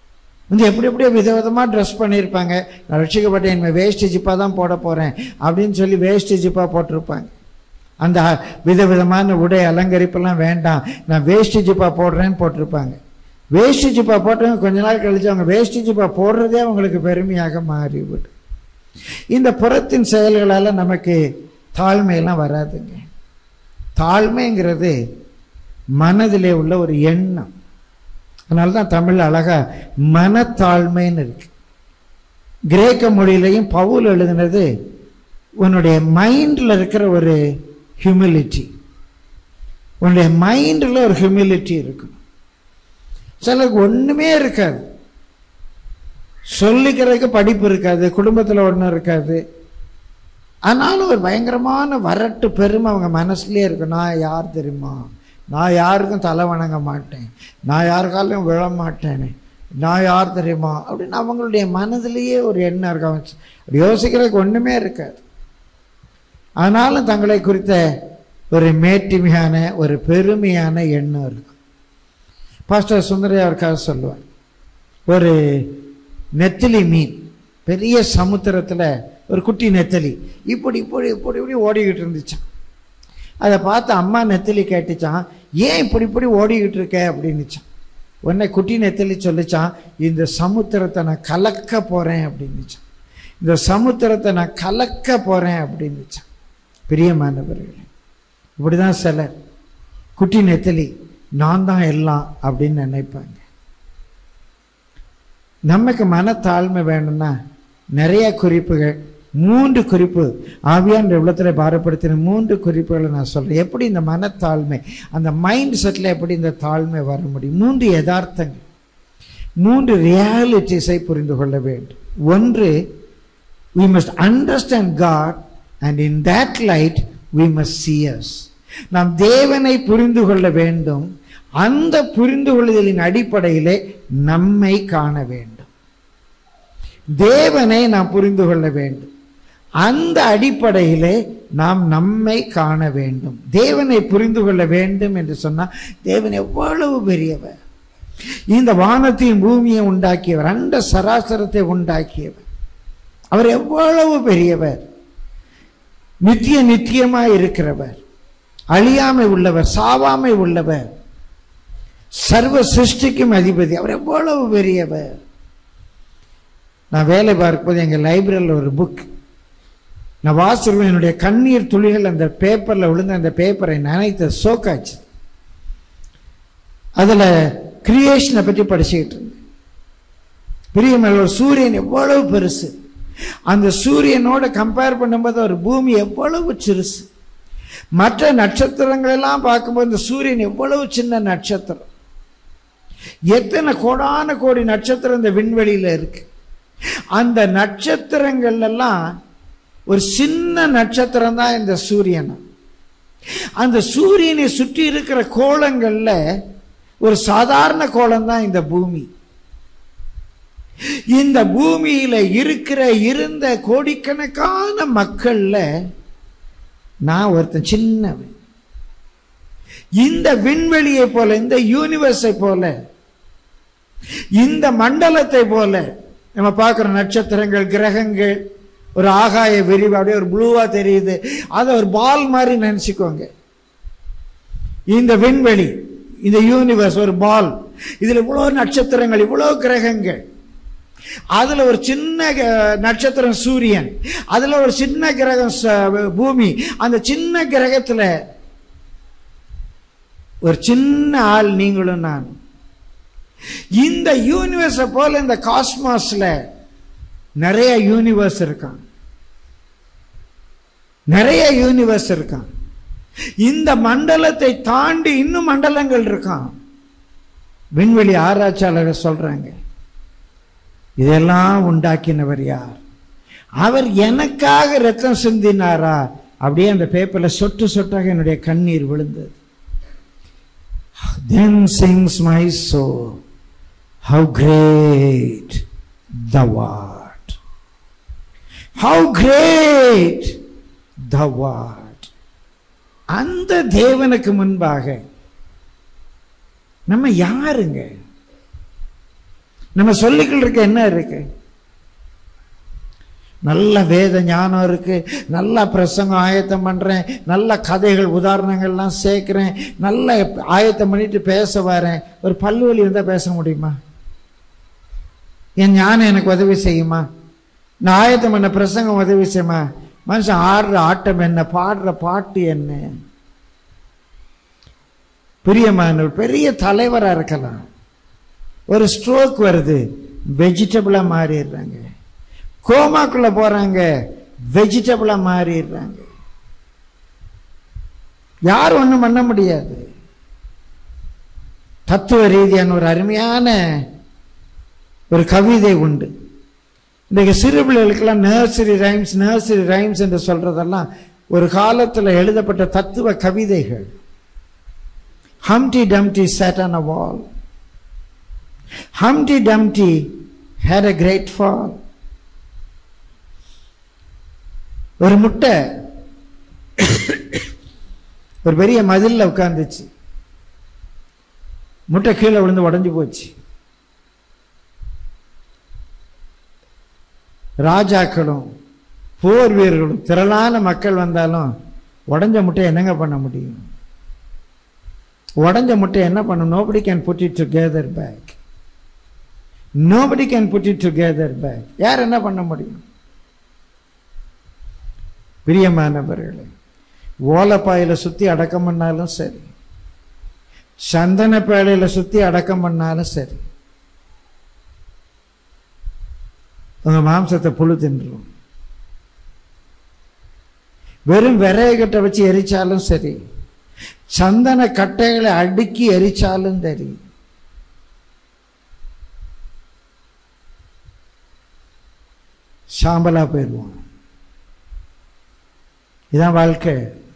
வந்து எப்படி எப்படியோ விதவிதமாக ட்ரெஸ் பண்ணியிருப்பாங்க நான் ரட்சிக்கப்பட்டேன் இனிமேல் வேஷ்டி ஜிப்பாக தான் போட போகிறேன் அப்படின்னு சொல்லி வேஷ்டி ஜிப்பாக போட்டிருப்பாங்க அந்த விதவிதமான உடை அலங்கரிப்பெல்லாம் வேண்டாம் நான் வேஷ்டி ஜிப்பா போடுறேன்னு போட்டிருப்பாங்க வேஷ்டி ஜிப்பா போட்டவங்க கொஞ்ச நாள் கழிச்சு அவங்க வேஷ்டி ஜிப்பா போடுறதே அவங்களுக்கு பெருமையாக மாறிவிடும் இந்த புறத்தின் செயல்களால் நமக்கு தாழ்மையெல்லாம் வராதுங்க தாழ்மைங்கிறது மனதிலே உள்ள ஒரு எண்ணம் அதனால தான் தமிழ் அழகா மனத்தாழ்மைன்னு இருக்கு கிரேக்க மொழியிலையும் பவுல் எழுதினது உன்னுடைய மைண்டில் இருக்கிற ஒரு ஹியூமிலிட்டி உன்னுடைய மைண்டில் ஒரு ஹியூமிலிட்டி இருக்கும் சிலருக்கு ஒன்றுமே இருக்காது சொல்லிக்கிறதுக்கு படிப்பு இருக்காது குடும்பத்தில் ஒன்றும் இருக்காது ஆனாலும் ஒரு பயங்கரமான வரட்டு பெருமை அவங்க மனசுலயே இருக்கும் நான் யார் தெரியுமா நான் யாருக்கும் தலை வணங்க மாட்டேன் நான் யாருக்காலையும் விழ மாட்டேனே நான் யார் தெரியுமா அப்படின்னு அவங்களுடைய மனதிலேயே ஒரு எண்ணம் இருக்கு அவங்க அப்படி யோசிக்கிறதுக்கு ஒன்றுமே இருக்காது ஆனாலும் தங்களை குறித்த ஒரு மேட்டிமையான ஒரு பெருமையான எண்ணம் இருக்கும் பாஸ்டர் சுந்தரி அவருக்காக சொல்லுவார் ஒரு நெத்திலி மீன் பெரிய சமுத்திரத்தில் ஒரு குட்டி நெத்தலி இப்படி இப்படி இப்படி இப்படி ஓடிக்கிட்டு இருந்துச்சான் அதை பார்த்து அம்மா நெத்தலி கேட்டுச்சான் ஏன் இப்படி இப்படி ஓடிக்கிட்டு இருக்க அப்படின்னுச்சான் உடனே குட்டி நெத்தலி சொல்லிச்சான் இந்த சமுத்திரத்தை நான் கலக்க போகிறேன் அப்படின்னுச்சான் இந்த சமுத்திரத்தை நான் கலக்க போகிறேன் அப்படின்னுச்சான் பிரியமானவர்களே இப்படி தான் சிலர் குட்டி நெத்தலி நான் தான் எல்லாம் அப்படின்னு நினைப்பாங்க நமக்கு மனத்தாழ்மை வேணும்னா நிறைய குறிப்புகள் மூன்று குறிப்பு ஆவியான் உள்ளத்தில் பாரப்படுத்தின மூன்று குறிப்புகளை நான் சொல்றேன் எப்படி இந்த மனத்தாழ்மை அந்த மைண்ட் செட்டில் எப்படி இந்த தாழ்மை வர முடியும் மூன்று யதார்த்தங்கள் மூன்று ரியாலிட்டிஸை புரிந்து கொள்ள வேண்டும் ஒன்று we must understand God and in that light we must see us நாம் தேவனை புரிந்து கொள்ள வேண்டும் அந்த புரிந்து கொள்ளுதலின் அடிப்படையிலே நம்மை காண வேண்டும் தேவனை நாம் புரிந்து கொள்ள வேண்டும் அந்த அடிப்படையிலே நாம் நம்மை காண வேண்டும் தேவனை புரிந்து கொள்ள வேண்டும் என்று சொன்னால் தேவன் எவ்வளவு பெரியவர் இந்த வானத்தையும் பூமியை உண்டாக்கியவர் அண்ட சராசரத்தை உண்டாக்கியவர் அவர் எவ்வளவு பெரியவர் நித்திய நித்தியமாய் இருக்கிறவர் அழியாமை உள்ளவர் சாவாமை உள்ளவர் சர்வ சிருஷ்டிக்கும் அதிபதி அவர் எவ்வளவு பெரியவர் நான் வேலை பார்க்கும்போது எங்கள் லைப்ரரியில் ஒரு புக் நான் வாசிருவேன் என்னுடைய கண்ணீர் துளிகள் அந்த பேப்பரில் விழுந்து அந்த பேப்பரை நனைத்த சோக்காச்சு அதில் கிரியேஷனை பற்றி படிச்சுக்கிட்டு இருந்தேன் பிரியமல் ஒரு சூரியன் எவ்வளவு பெருசு அந்த சூரியனோட கம்பேர் பண்ணும்போது ஒரு பூமி எவ்வளவு சிறுசு மற்ற நட்சத்திரங்கள் எல்லாம் பார்க்கும்போது இந்த சூரியன் எவ்வளவு சின்ன நட்சத்திரம் எத்தனை கோடான கோடி நட்சத்திரம் இந்த விண்வெளியில இருக்கு அந்த நட்சத்திரங்கள் எல்லாம் ஒரு சின்ன நட்சத்திரம் தான் இந்த சூரியன் அந்த சூரியனை சுற்றி இருக்கிற கோலங்கள்ல ஒரு சாதாரண கோலம் தான் இந்த பூமி இந்த பூமியில இருக்கிற இருந்த கோடிக்கணக்கான மக்கள்ல நான் ஒருத்தன் சின்னவன் இந்த விண்வெளியை போல இந்த யூனிவர்ஸை போல இந்த மண்டலத்தை போல நம்ம பார்க்குற நட்சத்திரங்கள் கிரகங்கள் ஒரு ஆகாய விரிவு அப்படியே ஒரு ப்ளூவா தெரியுது அதை ஒரு பால் மாதிரி நினைச்சுக்கோங்க இந்த விண்வெளி இந்த யூனிவர்ஸ் ஒரு பால் இதுல இவ்வளவு நட்சத்திரங்கள் இவ்வளவு கிரகங்கள் அதுல ஒரு சின்ன க- நட்சத்திரம் சூரியன் அதுல ஒரு சின்ன கிரகம் ச- பூமி அந்த சின்ன கிரகத்துல ஒரு சின்ன ஆள் நீங்களும் நான் இந்த யூனிவர்ஸ போல இந்த காஸ்மாஸ்ல நிறைய யூனிவர்ஸ் இருக்கான் நிறைய யூனிவர்ஸ் இருக்கான் இந்த மண்டலத்தை தாண்டி இன்னும் மண்டலங்கள் இருக்கான் விண்வெளி ஆராய்ச்சியாளர்கள் சொல்றாங்க இதெல்லாம் உண்டாக்கினவர் யார் அவர் எனக்காக ரத்தம் சிந்தினாரா அப்படியே அந்த பேப்பர்ல சொட்டு சொட்டாக என்னுடைய கண்ணீர் விழுந்தது then sings my soul how great thou art how great thou art அந்த தேவனுக்கு முன்பாக நம்ம யாருங்க நம்ம சொல்லிக்கிட்டு இருக்க என்ன இருக்கு நல்ல வேத ஞானம் இருக்கு நல்லா பிரசங்கம் ஆயத்தம் பண்றேன் நல்ல கதைகள் உதாரணங்கள்லாம் சேர்க்கிறேன் நல்ல ஆயத்தம் பண்ணிட்டு பேச வரேன் ஒரு பல்லு வலி இருந்தா பேச முடியுமா என் ஞானம் எனக்கு உதவி செய்யுமா நான் ஆயத்தம் பண்ண பிரசங்கம் உதவி செய்யுமா மனுஷன் ஆடுற ஆட்டம் என்ன பாடுற பாட்டு என்ன பிரியமானவர் பெரிய தலைவரா இருக்கலாம் ஒரு ஸ்ட்ரோக் வருது வெஜிடபிளா மாறிடுறாங்க கோமாக்குள்ள போறாங்க வெஜிடபிளா மாறிடுறாங்க யாரும் ஒண்ணும் பண்ண முடியாது தத்துவ ரீதியான ஒரு அருமையான ஒரு கவிதை உண்டு இன்றைக்கு சிறு பிள்ளைகளுக்கெல்லாம் நர்சரி ரைம்ஸ் நர்சரி ரைம்ஸ் என்று சொல்றதெல்லாம் ஒரு காலத்துல எழுதப்பட்ட தத்துவ கவிதைகள் ஹம்டி டம்டி sat on a wall Humpty Dumpty had a great fall. ஒரு முட்டை ஒரு பெரிய மதில்ல உட்கார்ந்துச்சு முட்டை கீழே விழுந்து உடைஞ்சு போச்சு ராஜாக்களும் போர் வீரர்களும் திரளான மக்கள் வந்தாலும் உடைஞ்ச முட்டை என்னங்க பண்ண முடியும் உடைஞ்ச முட்டை என்ன பண்ணும் nobody can put it together back nobody can put it together back யார் என்ன பண்ண முடியும் பிரியமானவர்களே ஓலப்பாயில சுத்தி அடக்கம் பண்ணாலும் சரி சந்தன பேழையில சுத்தி அடக்கம் பண்ணாலும் சரி உங்க மாம்சத்தை புழு தின்றும் வெறும் விறகுகட்டை வச்சு எரிச்சாலும் சரி சந்தன கட்டைகளை அடுக்கி எரிச்சாலும் சரி சாம்பலா போயிடுவோம் இதான் வாழ்க்கை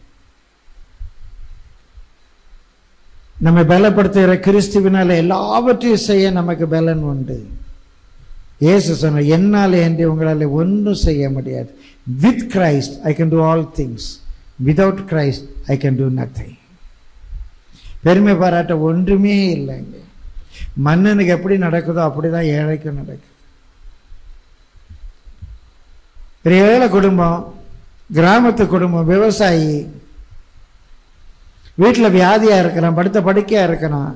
நம்மை பலப்படுத்துகிற கிறிஸ்துவினால எல்லாவற்றையும் செய்ய நமக்கு பலன் உண்டு இயேசு சொன்ன என்னால் என்று உங்களால் ஒன்றும் செய்ய முடியாது with Christ I can do all things without Christ I can do nothing பெருமை பாராட்ட ஒன்றுமே இல்லைங்க மன்னனுக்கு எப்படி நடக்குதோ அப்படிதான் ஏழைக்கும் நடக்குது ஒரு ஏழை குடும்பம் கிராமத்து குடும்பம் விவசாயி வீட்டில் வியாதியா இருக்கிறான் படுத்த படுக்கையா இருக்கிறான்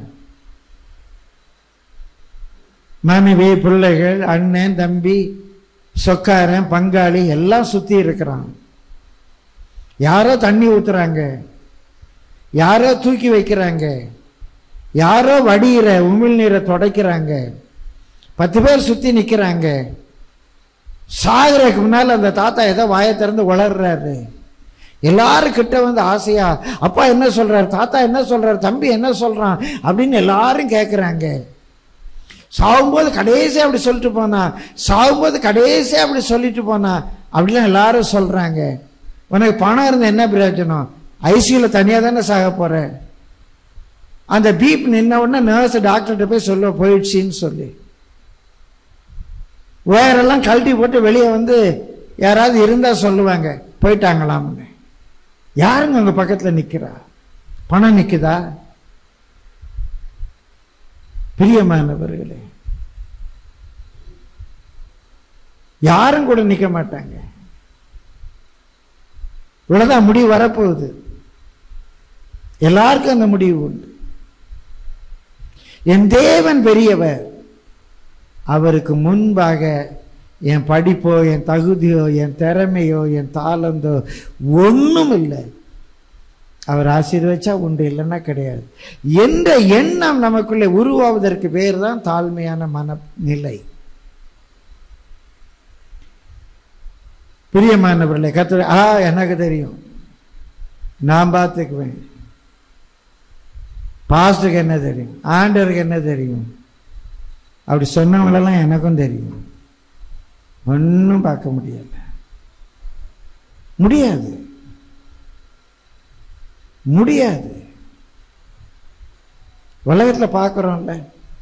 மனைவி பிள்ளைகள் அண்ணன் தம்பி சொக்காரன் பங்காளி எல்லாம் சுத்தி இருக்கிறான் யாரோ தண்ணி ஊத்துறாங்க யாரோ தூக்கி வைக்கிறாங்க யாரோ வடிகிற உமிழ் நீரை துடைக்கிறாங்க பத்து பேர் சுத்தி நிக்கிறாங்க சாகுறதுக்கு முன்னால அந்த தாத்தா ஏதோ வாயை திறந்து வளர்றாரு எல்லாரும் கிட்ட வந்து ஆசையா அப்பா என்ன சொல்றாரு தாத்தா என்ன சொல்றாரு தம்பி என்ன சொல்றான் அப்படின்னு எல்லாரும் கேட்குறாங்க சாகும்போது கடைசியா அப்படி சொல்லிட்டு போனா சாகும்போது கடைசியா அப்படி சொல்லிட்டு போனா அப்படிலாம் எல்லாரும் சொல்றாங்க உனக்கு பணம் இருந்த என்ன பிரயோஜனம் ஐசியூல தனியா தானே சாக போற அந்த பீப் நின்ன உடனே நர்ஸ் டாக்டர்கிட்ட போய் சொல்ல போயிடுச்சின்னு சொல்லி வேறெல்லாம் கழட்டி போட்டு வெளியே வந்து யாராவது இருந்தா சொல்லுவாங்க போயிட்டாங்களாம்னு யாருங்க உங்க பக்கத்துல நிக்கிறா பணம் நிக்குதா பிரியமானவர்களே யாரும் கூட நிக்க மாட்டாங்க இவ்வளவுதான் முடிவு வரப்போகுது எல்லாருக்கும் அந்த முடிவு உண்டு என் தேவன் பெரியவர் அவருக்கு முன்பாக என் படிப்போ என் தகுதியோ என் திறமையோ என் தாளந்தோ ஒண்ணும் இல்லை அவர் ஆசீர்வச்சா உண்டு இல்லைன்னா கிடையாது என்ற எண்ணம் நமக்குள்ளே உருவாவதற்கு பேர் தான் தாழ்மையான மனநிலை பிரியமானவர்களே கத்து ஆ எனக்கு தெரியும் நான் பார்த்துக்குவேன் பாஸ்டருக்கு என்ன தெரியும் ஆண்டருக்கு என்ன தெரியும் அப்படி சொன்னவங்களெல்லாம் எனக்கும் தெரியும் ஒன்றும் பார்க்க முடியல முடியாது முடியாது உலகத்தில் பார்க்குறோம்ல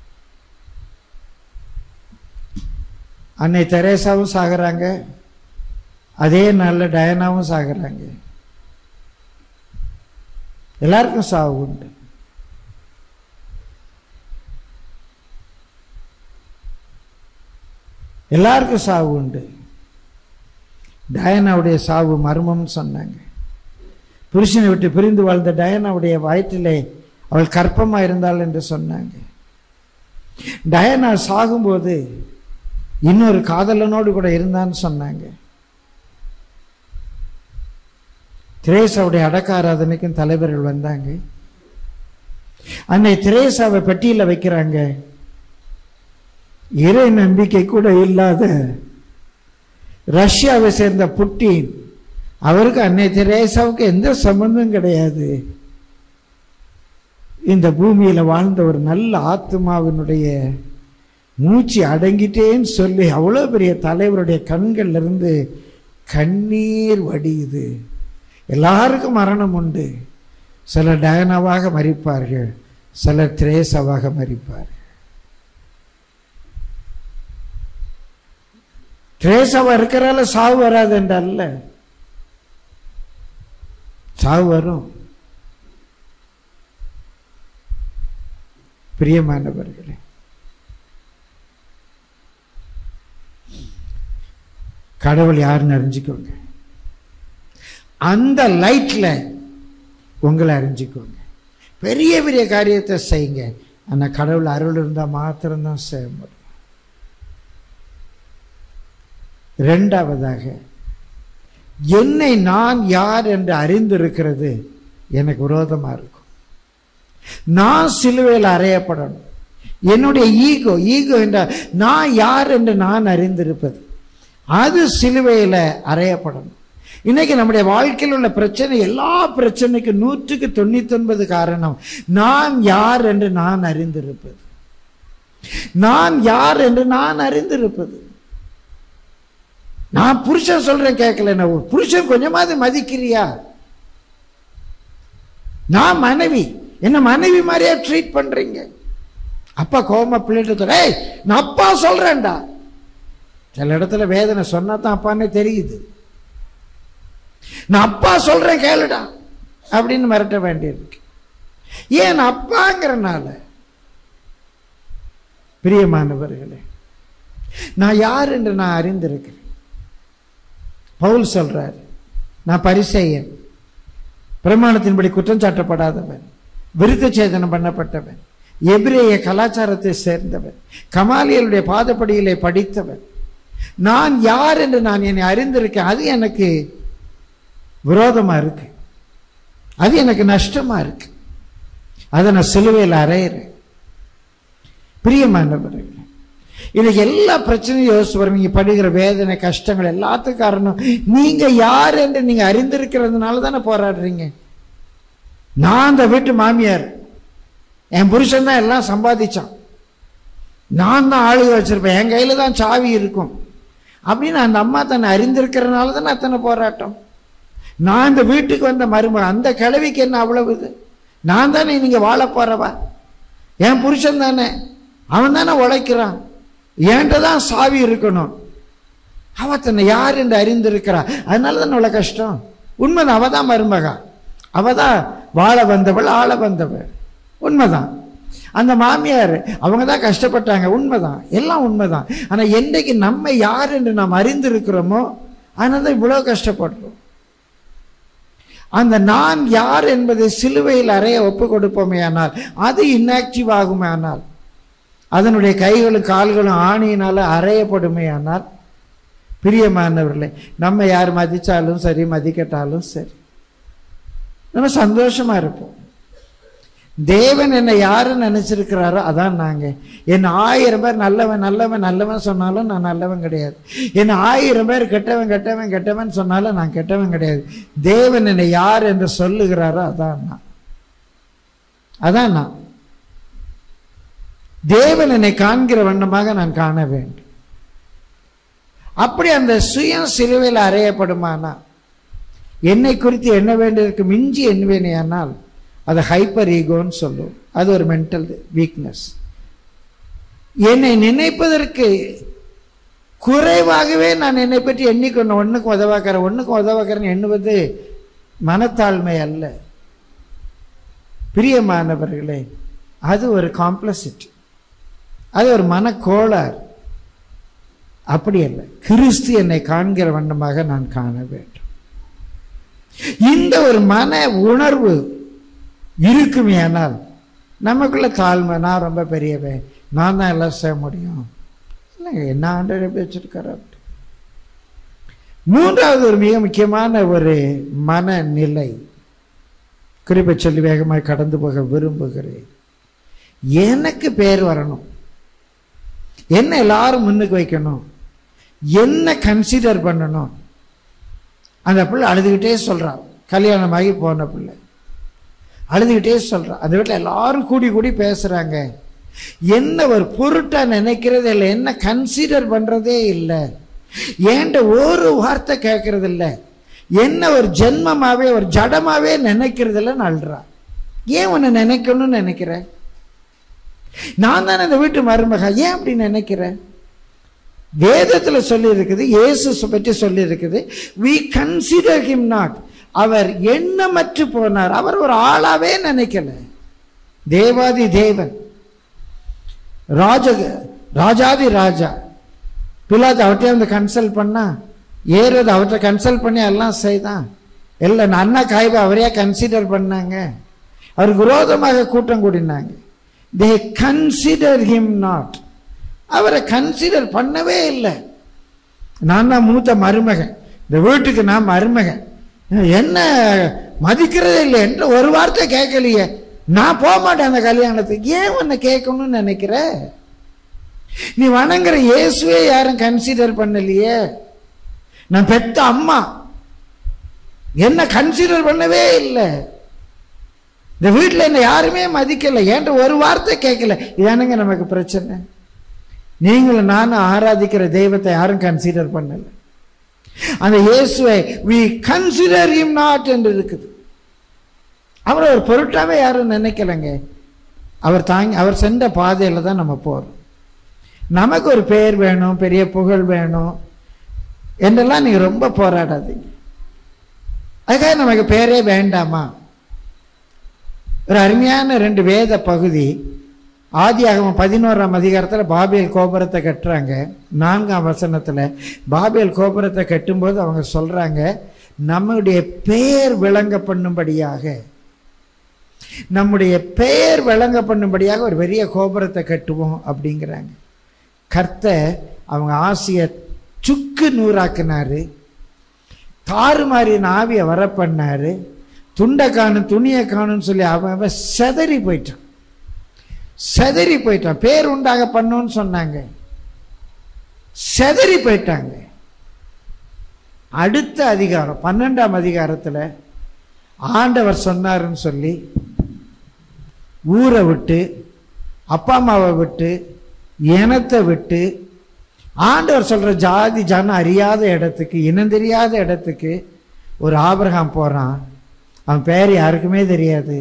அன்னை தெரேசாவும் சாகுறாங்க அதே நாளில் டயனாவும் சாகுறாங்க எல்லாருக்கும் சாவு உண்டு எல்லாருக்கும் சாவு உண்டு டயனாவுடைய சாவு மர்மம்னு சொன்னாங்க புருஷனை விட்டு பிரிந்து வாழ்ந்த டயனாவுடைய வயிற்றிலே அவள் கற்பமா இருந்தாள் என்று சொன்னாங்க டயனா சாகும்போது இன்னொரு காதலனோடு கூட இருந்தான்னு சொன்னாங்க திரேசாவுடைய அடக்க ஆராதனைக்கும் தலைவர்கள் வந்தாங்க அன்னை திரேசாவை பெட்டியில வைக்கிறாங்க இறை நம்பிக்கை கூட இல்லாத ரஷ்யாவை சேர்ந்த புட்டின் அவருக்கு அன்னை தெரேசாவுக்கு எந்த சம்பந்தம் கிடையாது இந்த பூமியில வாழ்ந்த ஒரு நல்ல ஆத்மாவினுடைய மூச்சு அடங்கிட்டேன்னு சொல்லி அவ்வளோ பெரிய தலைவருடைய கண்கள்ல இருந்து கண்ணீர் வடியுது எல்லாருக்கும் மரணம் உண்டு சிலர் டயனாவாக மறிப்பார்கள் சிலர் திரேசாவாக மறிப்பார்கள் திரேசாவா இருக்கிறால சாவு வராது என்றல்ல சாவு வரும் பிரியமானவர்களே கடவுள் யாருன்னு அறிஞ்சுக்கோங்க அந்த லைட்ல உங்களை அறிஞ்சுக்கோங்க பெரிய பெரிய காரியத்தை செய்யுங்க ஆனா கடவுள் அருள் இருந்தா மாத்திரம்தான் செய்ய முடியும் இரண்டாவதாக என்னை நான் யார் என்று அறிந்திருக்கிறது எனக்கு விரோதமா இருக்கும் நான் சிலுவையில் அறையப்படணும் என்னுடைய ஈகோ ஈகோ என்றால் நான் யார் என்று நான் அறிந்திருப்பது அது சிலுவையில் அறையப்படணும் இன்னைக்கு நம்முடைய வாழ்க்கையில் உள்ள பிரச்சனை எல்லா பிரச்சனைக்கும் நூற்றுக்கு தொண்ணூத்தி ஒன்பது காரணம் நான் யார் என்று நான் அறிந்திருப்பது நான் யார் என்று நான் அறிந்திருப்பது நான் புருஷன் சொல்றேன் கேட்கல நான் ஒரு புருஷன் கொஞ்சமாவது மதிக்கிறியா நான் மனைவி என்ன மனைவி மாதிரியே ட்ரீட் பண்றீங்க அப்பா கோபமா பிள்ளைட்டு ஏய் நான் அப்பா சொல்றேன்டா சில இடத்துல வேதனை சொன்னா தான் அப்பான்னே தெரியுது நான் அப்பா சொல்றேன் கேளுடா அப்படின்னு மிரட்ட வேண்டியிருக்கு ஏன் நான் அப்பாங்கிறனால பிரியமானவர்களே நான் யார் என்று நான் அறிந்திருக்கிறேன் பவுல் சொல்றார் நான் பரிசெயன் பிரமாணத்தின்படி குற்றம் சாட்டப்படாதவன் விருத்த சேதனம் பண்ணப்பட்டவன் எபிரேய கலாச்சாரத்தை சேர்ந்தவன் கமாலியலுடைய பாதப்படியிலே படித்தவன் நான் யார் என்று நான் என்னை அறிந்திருக்கேன் அது எனக்கு விரோதமா இருக்கு அது எனக்கு நஷ்டமா இருக்கு அதை நான் சிலுவையில் அறையிறேன் பிரியமானவர்களே இது எல்லா பிரச்சனையும் யோசிச்சு வரும் நீங்க படுகிற வேதனை கஷ்டங்கள் எல்லாத்துக்கும் காரணம் நீங்க யார் என்று நீங்க அறிந்திருக்கிறதுனால தானே போராடுறீங்க நான் அந்த வீட்டு மாமியார் என் புருஷன் தான் எல்லாம் சம்பாதிச்சான் நான் தான் ஆளுக வச்சிருப்பேன் என் கையில தான் சாவி இருக்கும் அப்படின்னு அந்த அம்மா தன்னை அறிந்திருக்கிறதுனால தானே அத்தனை போராட்டம் நான் இந்த வீட்டுக்கு வந்த மருமக அந்த கிழவிக்கு என்ன அவ்வளவு இது நான் தானே நீங்க வாழ போறவா என் புருஷன் தானே அவன் தானே உழைக்கிறான் என்கிட்ட தான் சாவி இருக்கணும் அவ தன்னை யார் என்று அறிந்திருக்கிறா அதனால தான் அவ்வளோ கஷ்டம் உண்மைதான் அவ தான் மருமகா அவ தான் வாழ வந்தவள் ஆள வந்தவள் உண்மைதான் அந்த மாமியார் அவங்க தான் கஷ்டப்பட்டாங்க உண்மைதான் எல்லாம் உண்மைதான் ஆனா என்னைக்கு நம்ம யார் என்று நாம் அறிந்திருக்கிறோமோ அதனால தான் இவ்வளோ கஷ்டப்படுறோம் அந்த நான் யார் என்பதை சிலுவையில் அறைய ஒப்பு கொடுப்போமே ஆனால் அது இன்ஆக்டிவ் ஆகுமே ஆனால் அதனுடைய கைகளும் கால்களும் ஆணியினால அறையப்படுமே ஆனால் பிரியமானவர்களே நம்ம யார் மதிச்சாலும் சரி மதிக்கட்டாலும் சரி நம்ம சந்தோஷமா இருப்போம் தேவன் என்னை யாருன்னு நினைச்சிருக்கிறாரோ அதான் நாங்க என்ன ஆயிரம் பேர் நல்லவன் நல்லவன் நல்லவன் சொன்னாலும் நான் நல்லவன் கிடையாது என்ன ஆயிரம் பேர் கெட்டவன் கெட்டவன் கெட்டவன் சொன்னாலும் நான் கெட்டவன் கிடையாது தேவன் என்னை யார் என்று சொல்லுகிறாரோ அதான் நான் அதான் நான் தேவன் என்னை காண்கிற வண்ணமாக நான் காண வேண்டும் அப்படி அந்த சுயம் சிலுவையில் அறையப்படுமானா என்னை குறித்து என்ன வேண்டியதற்கு மிஞ்சி எண்ணுவேனேயானால் அது ஹைப்பர் ஈகோன்னு சொல்லுவோம் அது ஒரு மென்டல் வீக்னஸ் என்னை நினைப்பதற்கு குறைவாகவே நான் என்னை பற்றி எண்ணிக்கொண்டு ஒன்றுக்கும் உதவாக்கிறேன் ஒன்றுக்கும் உதவாக்கிறேன்னு எண்ணுவது மனத்தாழ்மை அல்ல பிரியமானவர்களே அது ஒரு காம்ப்ளசிட்டி அது ஒரு மனக்கோளாறு அப்படி அல்ல கிறிஸ்து என்னை காண்கிற வண்ணமாக நான் காண வேண்டும் இந்த ஒரு மன உணர்வு இருக்குமே ஆனால் நமக்குள்ள தாழ்மை நான் ரொம்ப பெரியவன் நான் தான் எல்லாம் செய்ய முடியும் இல்லைங்க என்ன ஆண்டவர் எப்படி வச்சிருக்காரு அப்படி மூன்றாவது ஒரு மிக முக்கியமான ஒரு மனநிலை குறிப்பை சொல்லி வேகமாக கடந்து போக விரும்புகிறேன் எனக்கு பேர் வரணும் என்ன எல்லாரும் முன்னுக்கு வைக்கணும் என்ன கன்சிடர் பண்ணணும் அந்த பிள்ளை அழுதுகிட்டே சொல்றான் கல்யாணமாகி போன பிள்ளை அழுதுகிட்டே சொல்றான் அந்த வீட்டில் எல்லாரும் கூடி கூடி பேசுறாங்க என்ன ஒரு பொருட்டா நினைக்கிறதே இல்லை என்ன கன்சிடர் பண்றதே இல்லை ஏன்ட ஒரு வார்த்தை கேட்கறது இல்லை என்ன ஒரு ஜென்மமாவே ஒரு ஜடமாவே நினைக்கிறது இல்லைன்னு அழுறா ஏன் உன்னை நினைக்கணும்னு நினைக்கிற நான் தானே இந்த வீட்டு மருமக ஏன் அப்படி நினைக்கிறேன் வேதத்துல சொல்லி இருக்குது இயேசு பற்றி சொல்லி இருக்குது வி கன்சிடர் ஹிம் நாட் அவர் எண்ணமற்று போனார் அவர் ஒரு ஆளாவே நினைக்கல தேவாதி தேவன் ராஜ ராஜாதி ராஜா பிலாத் அவர்கிட்ட வந்து கன்சல்ட் பண்ணா ஏறது அவர்கிட்ட கன்சல்ட் பண்ணி எல்லாம் செய்தான் எல்லாம் அண்ணா காய்பா அவரையா கன்சிடர் பண்ணாங்க அவருக்கு விரோதமாக கூட்டம் கூடினாங்க தே கன்சிடர் ஹிம் நாட் அவரை கன்சிடர் பண்ணவே இல்லை நான் தான் மூத்த மருமகன் இந்த வீட்டுக்கு நான் மருமகன் என்ன மதிக்கிறதே இல்லை என்று ஒரு வார்த்தை கேட்கலையே நான் போக மாட்டேன் அந்த கல்யாணத்துக்கு ஏன் உன்னை கேட்கணும்னு நினைக்கிற நீ வணங்குற இயேசுவே யாரும் கன்சிடர் பண்ணலையே நான் பெத்த அம்மா என்ன கன்சிடர் பண்ணவே இல்லை இந்த வீட்டில் என்ன யாருமே மதிக்கல ஏன்ட்ட ஒரு வார்த்தை கேட்கல இதானுங்க நமக்கு பிரச்சனை நீங்களும் நானும் ஆராதிக்கிற தெய்வத்தை யாரும் கன்சிடர் பண்ணல அந்த இயேசுவை வி கன்சிடர் him நாட் என்று இருக்குது அவரை ஒரு பொருட்டாவே யாரும் நினைக்கலங்க அவர் தாங்கி அவர் சென்ற பாதையில தான் நம்ம போறோம் நமக்கு ஒரு பெயர் வேணும் பெரிய புகழ் வேணும் என்றெல்லாம் நீங்க ரொம்ப போராடாதீங்க அதுக்காக நமக்கு பேரே வேண்டாமா ஒரு அருமையான ரெண்டு வேத பகுதி ஆதியாகமம் பதினோராம் அதிகாரத்தில் பாபேல் கோபுரத்தை கட்டுறாங்க நான்காம் வசனத்தில் பாபேல் கோபுரத்தை கட்டும்போது அவங்க சொல்றாங்க நம்முடைய பெயர் விளங்க பண்ணும்படியாக நம்முடைய பெயர் விளங்க பண்ணும்படியாக ஒரு பெரிய கோபுரத்தை கட்டுவோம் அப்படிங்கிறாங்க கர்த்தர் அவங்க ஆசையை சுக்கு நூறாக்குனாரு தாறுமாறின ஆவியை வர பண்ணாரு துண்டை காணும் துணியை காணும்னு சொல்லி அவன் அவன் செதறி போயிட்டான் செதறி போயிட்டான் பேர் உண்டாக பண்ணோன்னு சொன்னாங்க செதறி போயிட்டாங்க அடுத்த அதிகாரம் பன்னெண்டாம் அதிகாரத்தில் ஆண்டவர் சொன்னாருன்னு சொல்லி ஊரை விட்டு அப்பா அம்மாவை விட்டு இனத்தை விட்டு ஆண்டவர் சொல்ற ஜாதி ஜனம் அறியாத இடத்துக்கு இனம் தெரியாத இடத்துக்கு ஒரு ஆபிரகாம் போறான் அவன் பேர் யாருக்குமே தெரியாது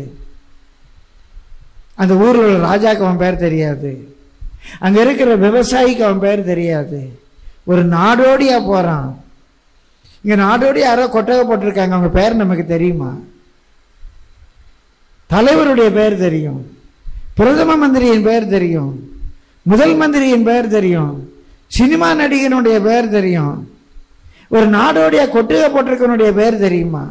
அந்த ஊரில் உள்ள ராஜாக்கு அவன் பேர் தெரியாது அங்க இருக்கிற விவசாயிக்கு அவன் பேர் தெரியாது ஒரு நாடோடியா போறான் இங்க நாடோடி யாரோ கொட்டகை போட்டிருக்காங்க அவங்க பேர் நமக்கு தெரியுமா தலைவருடைய பெயர் தெரியும் பிரதம மந்திரியின் பெயர் தெரியும் முதல் மந்திரியின் பெயர் தெரியும் சினிமா நடிகனுடைய பெயர் தெரியும் ஒரு நாடோடியா கொட்டகை போட்டிருக்கனுடைய பெயர் தெரியுமா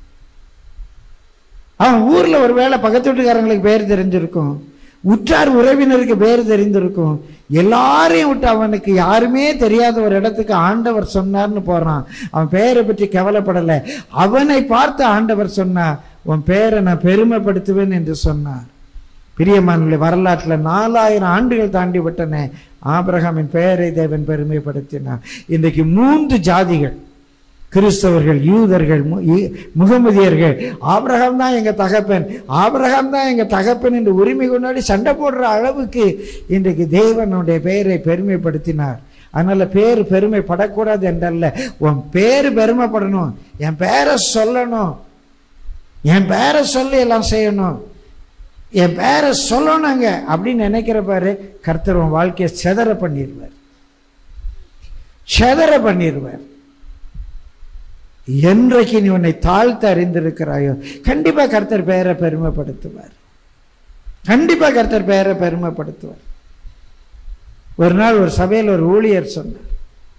அவன் ஊர்ல ஒருவேளை பக்கத்து வீட்டுக்காரங்களுக்கு பேர் தெரிஞ்சிருக்கும் உற்றார் உறவினருக்கு பேர் தெரிந்திருக்கும் எல்லாரையும் விட்டு அவனுக்கு யாருமே தெரியாத ஒரு இடத்துக்கு ஆண்டவர் சொன்னார்னு போறான் அவன் பேரை பற்றி கவலைப்படல அவனை பார்த்து ஆண்டவர் சொன்னார் உன் பேரை நான் பெருமைப்படுத்துவேன் என்று சொன்னார் பிரியமான வரலாற்றில் நாலாயிரம் ஆண்டுகள் தாண்டி விட்டன ஆபிரகாமின் பெயரை தேவன் பெருமைப்படுத்தினார் இன்றைக்கு மூன்று ஜாதிகள் கிறிஸ்தவர்கள் யூதர்கள் மு- இ- முகமதியர்கள் ஆபிரகாம் தான் எங்க தகப்பன் ஆபிரகாம் தான் எங்க தகப்பன் என்று உரிமை கொண்டாடி சண்டை போடுற அளவுக்கு இன்றைக்கு தேவனுடைய பெயரை பெருமைப்படுத்தினார் அதனால பேர் பெருமைப்படக்கூடாது என்றல்ல உன் பேர் பெருமைப்படணும் என் பேரை சொல்லணும் என் பேரை சொல்லி எல்லாம் செய்யணும் என் பேரை சொல்லணுங்க அப்படின்னு நினைக்கிற பாரு கர்த்தர் உன் வாழ்க்கையை செதற பண்ணிடுவார் செதற பண்ணிடுவார் என்றைக்கு நீ உன்னை தாழ்த்த அறிந்திருக்கிறாயோ கண்டிப்பா கர்த்தர் பெயரை பெருமைப்படுத்துவார் கண்டிப்பா கர்த்தர் பெயரை பெருமைப்படுத்துவார் ஒரு நாள் ஒரு சபையில் ஒரு ஊழியர் சொன்னார்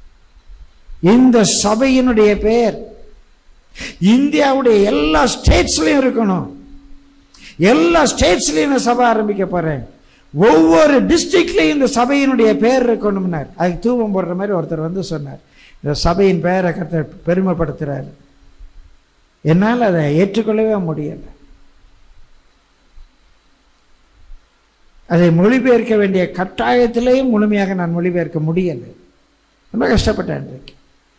இந்த சபையினுடைய பெயர் இந்தியாவுடைய எல்லா ஸ்டேட்ஸ்லயும் இருக்கணும் எல்லா ஸ்டேட்ஸ்லயும் நான் சபை ஆரம்பிக்க போறேன் ஒவ்வொரு டிஸ்ட்ரிக்ட்லயும் இந்த சபையினுடைய பெயர் இருக்கணும்னார் அதுக்கு தூபம் போடுற மாதிரி ஒருத்தர் வந்து சொன்னார் இந்த சபையின் பெயரை கர்த்தர் பெருமைப்படுத்துறாரு என்னால் அதை ஏற்றுக்கொள்ளவே முடியலை அதை மொழிபெயர்க்க வேண்டிய கட்டாயத்திலேயும் முழுமையாக நான் மொழிபெயர்க்க முடியலை ரொம்ப கஷ்டப்பட்டேன் இன்றைக்கு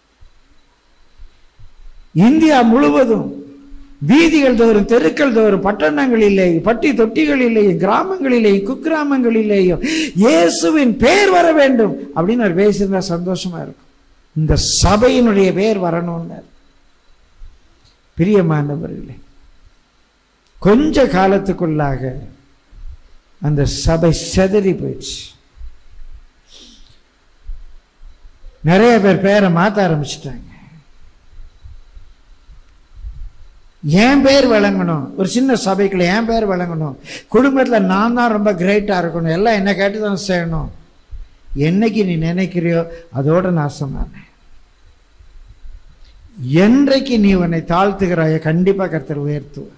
இந்தியா முழுவதும் வீதிகள் தோறும் தெருக்கள் தோறும் பட்டணங்களிலே பட்டி தொட்டிகளிலேயும் கிராமங்களிலேயும் குக்கிராமங்களிலேயும் இயேசுவின் பேர் வர வேண்டும் அப்படின்னு அவர் பேசியிருந்தா சந்தோஷமா இருக்கும் இந்த சபையினுடைய பேர் வரணும்னு பிரியமானவர்களே கொஞ்ச காலத்துக்குள்ளாக அந்த சபை செதறி போயிடுச்சு நிறைய பேர் பேரை மாத்த ஆரம்பிச்சிட்டாங்க என் பேர் விளங்கணும் ஒரு சின்ன சபைக்குள்ள என் பேர் விளங்கணும் குடும்பத்தில் நான் தான் ரொம்ப கிரேட்டாக இருக்கணும் எல்லாம் என்ன கேட்டு தான் செய்யணும் என்னைக்கு நீ நினைக்கிறியோ அதோட நாசமானேன் என்றைக்கு நீ உன்னை தாழ்த்துகிறாயோ கண்டிப்பாக கர்த்தர் உயர்த்துவார்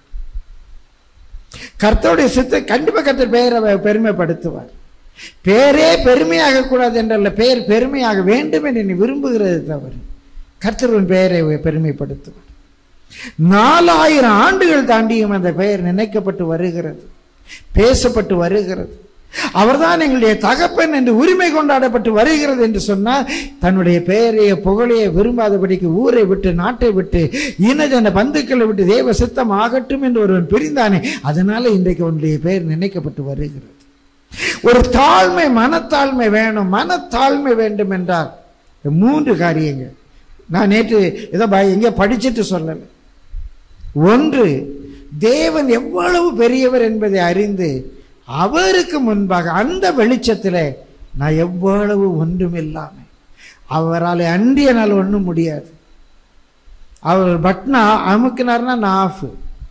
கர்த்தருடைய சித்த கண்டிப்பாக கர்த்தர் பெயரை பெருமைப்படுத்துவார் பேரே பெருமையாக கூடாது என்றல்ல பெயர் பெருமையாக வேண்டும் என்று நீ விரும்புகிறது தவறு கர்த்தரின் பெயரை பெருமைப்படுத்துவார் நாலாயிரம் ஆண்டுகள் தாண்டியும் அந்த பெயர் நினைக்கப்பட்டு வருகிறது பேசப்பட்டு வருகிறது அவர்தான் எங்களுடைய தகப்பன் என்று உரிமை கொண்டாடப்பட்டு வருகிறது என்று சொன்னால் தன்னுடைய பெயரைய புகழைய விரும்பாதபடிக்கு ஊரை விட்டு நாட்டை விட்டு இனஜன பந்துக்களை விட்டு தேவ சித்தம் ஆகட்டும் என்று ஒருவன் பிரிந்தானே அதனால இன்றைக்கு உன்னுடைய பெயர் நினைக்கப்பட்டு வருகிறது ஒரு தாழ்மை மனத்தாழ்மை வேணும் மனத்தாழ்மை வேண்டும் என்றால் மூன்று காரியங்கள் நான் நேற்று ஏதோ பய- எங்கேயோ படிச்சுட்டு சொல்லலை ஒன்று தேவன் எவ்வளவு பெரியவர் என்பதை அறிந்து அவருக்கு முன்பாக அந்த வெளிச்சத்தில் நான் எவ்வளவு ஒன்றுமில்லாமல் அவரால் அண்டியனால் ஒன்றும் முடியாது அவர் பட்னா அமுக்கினார்னா நான் ஆஃப்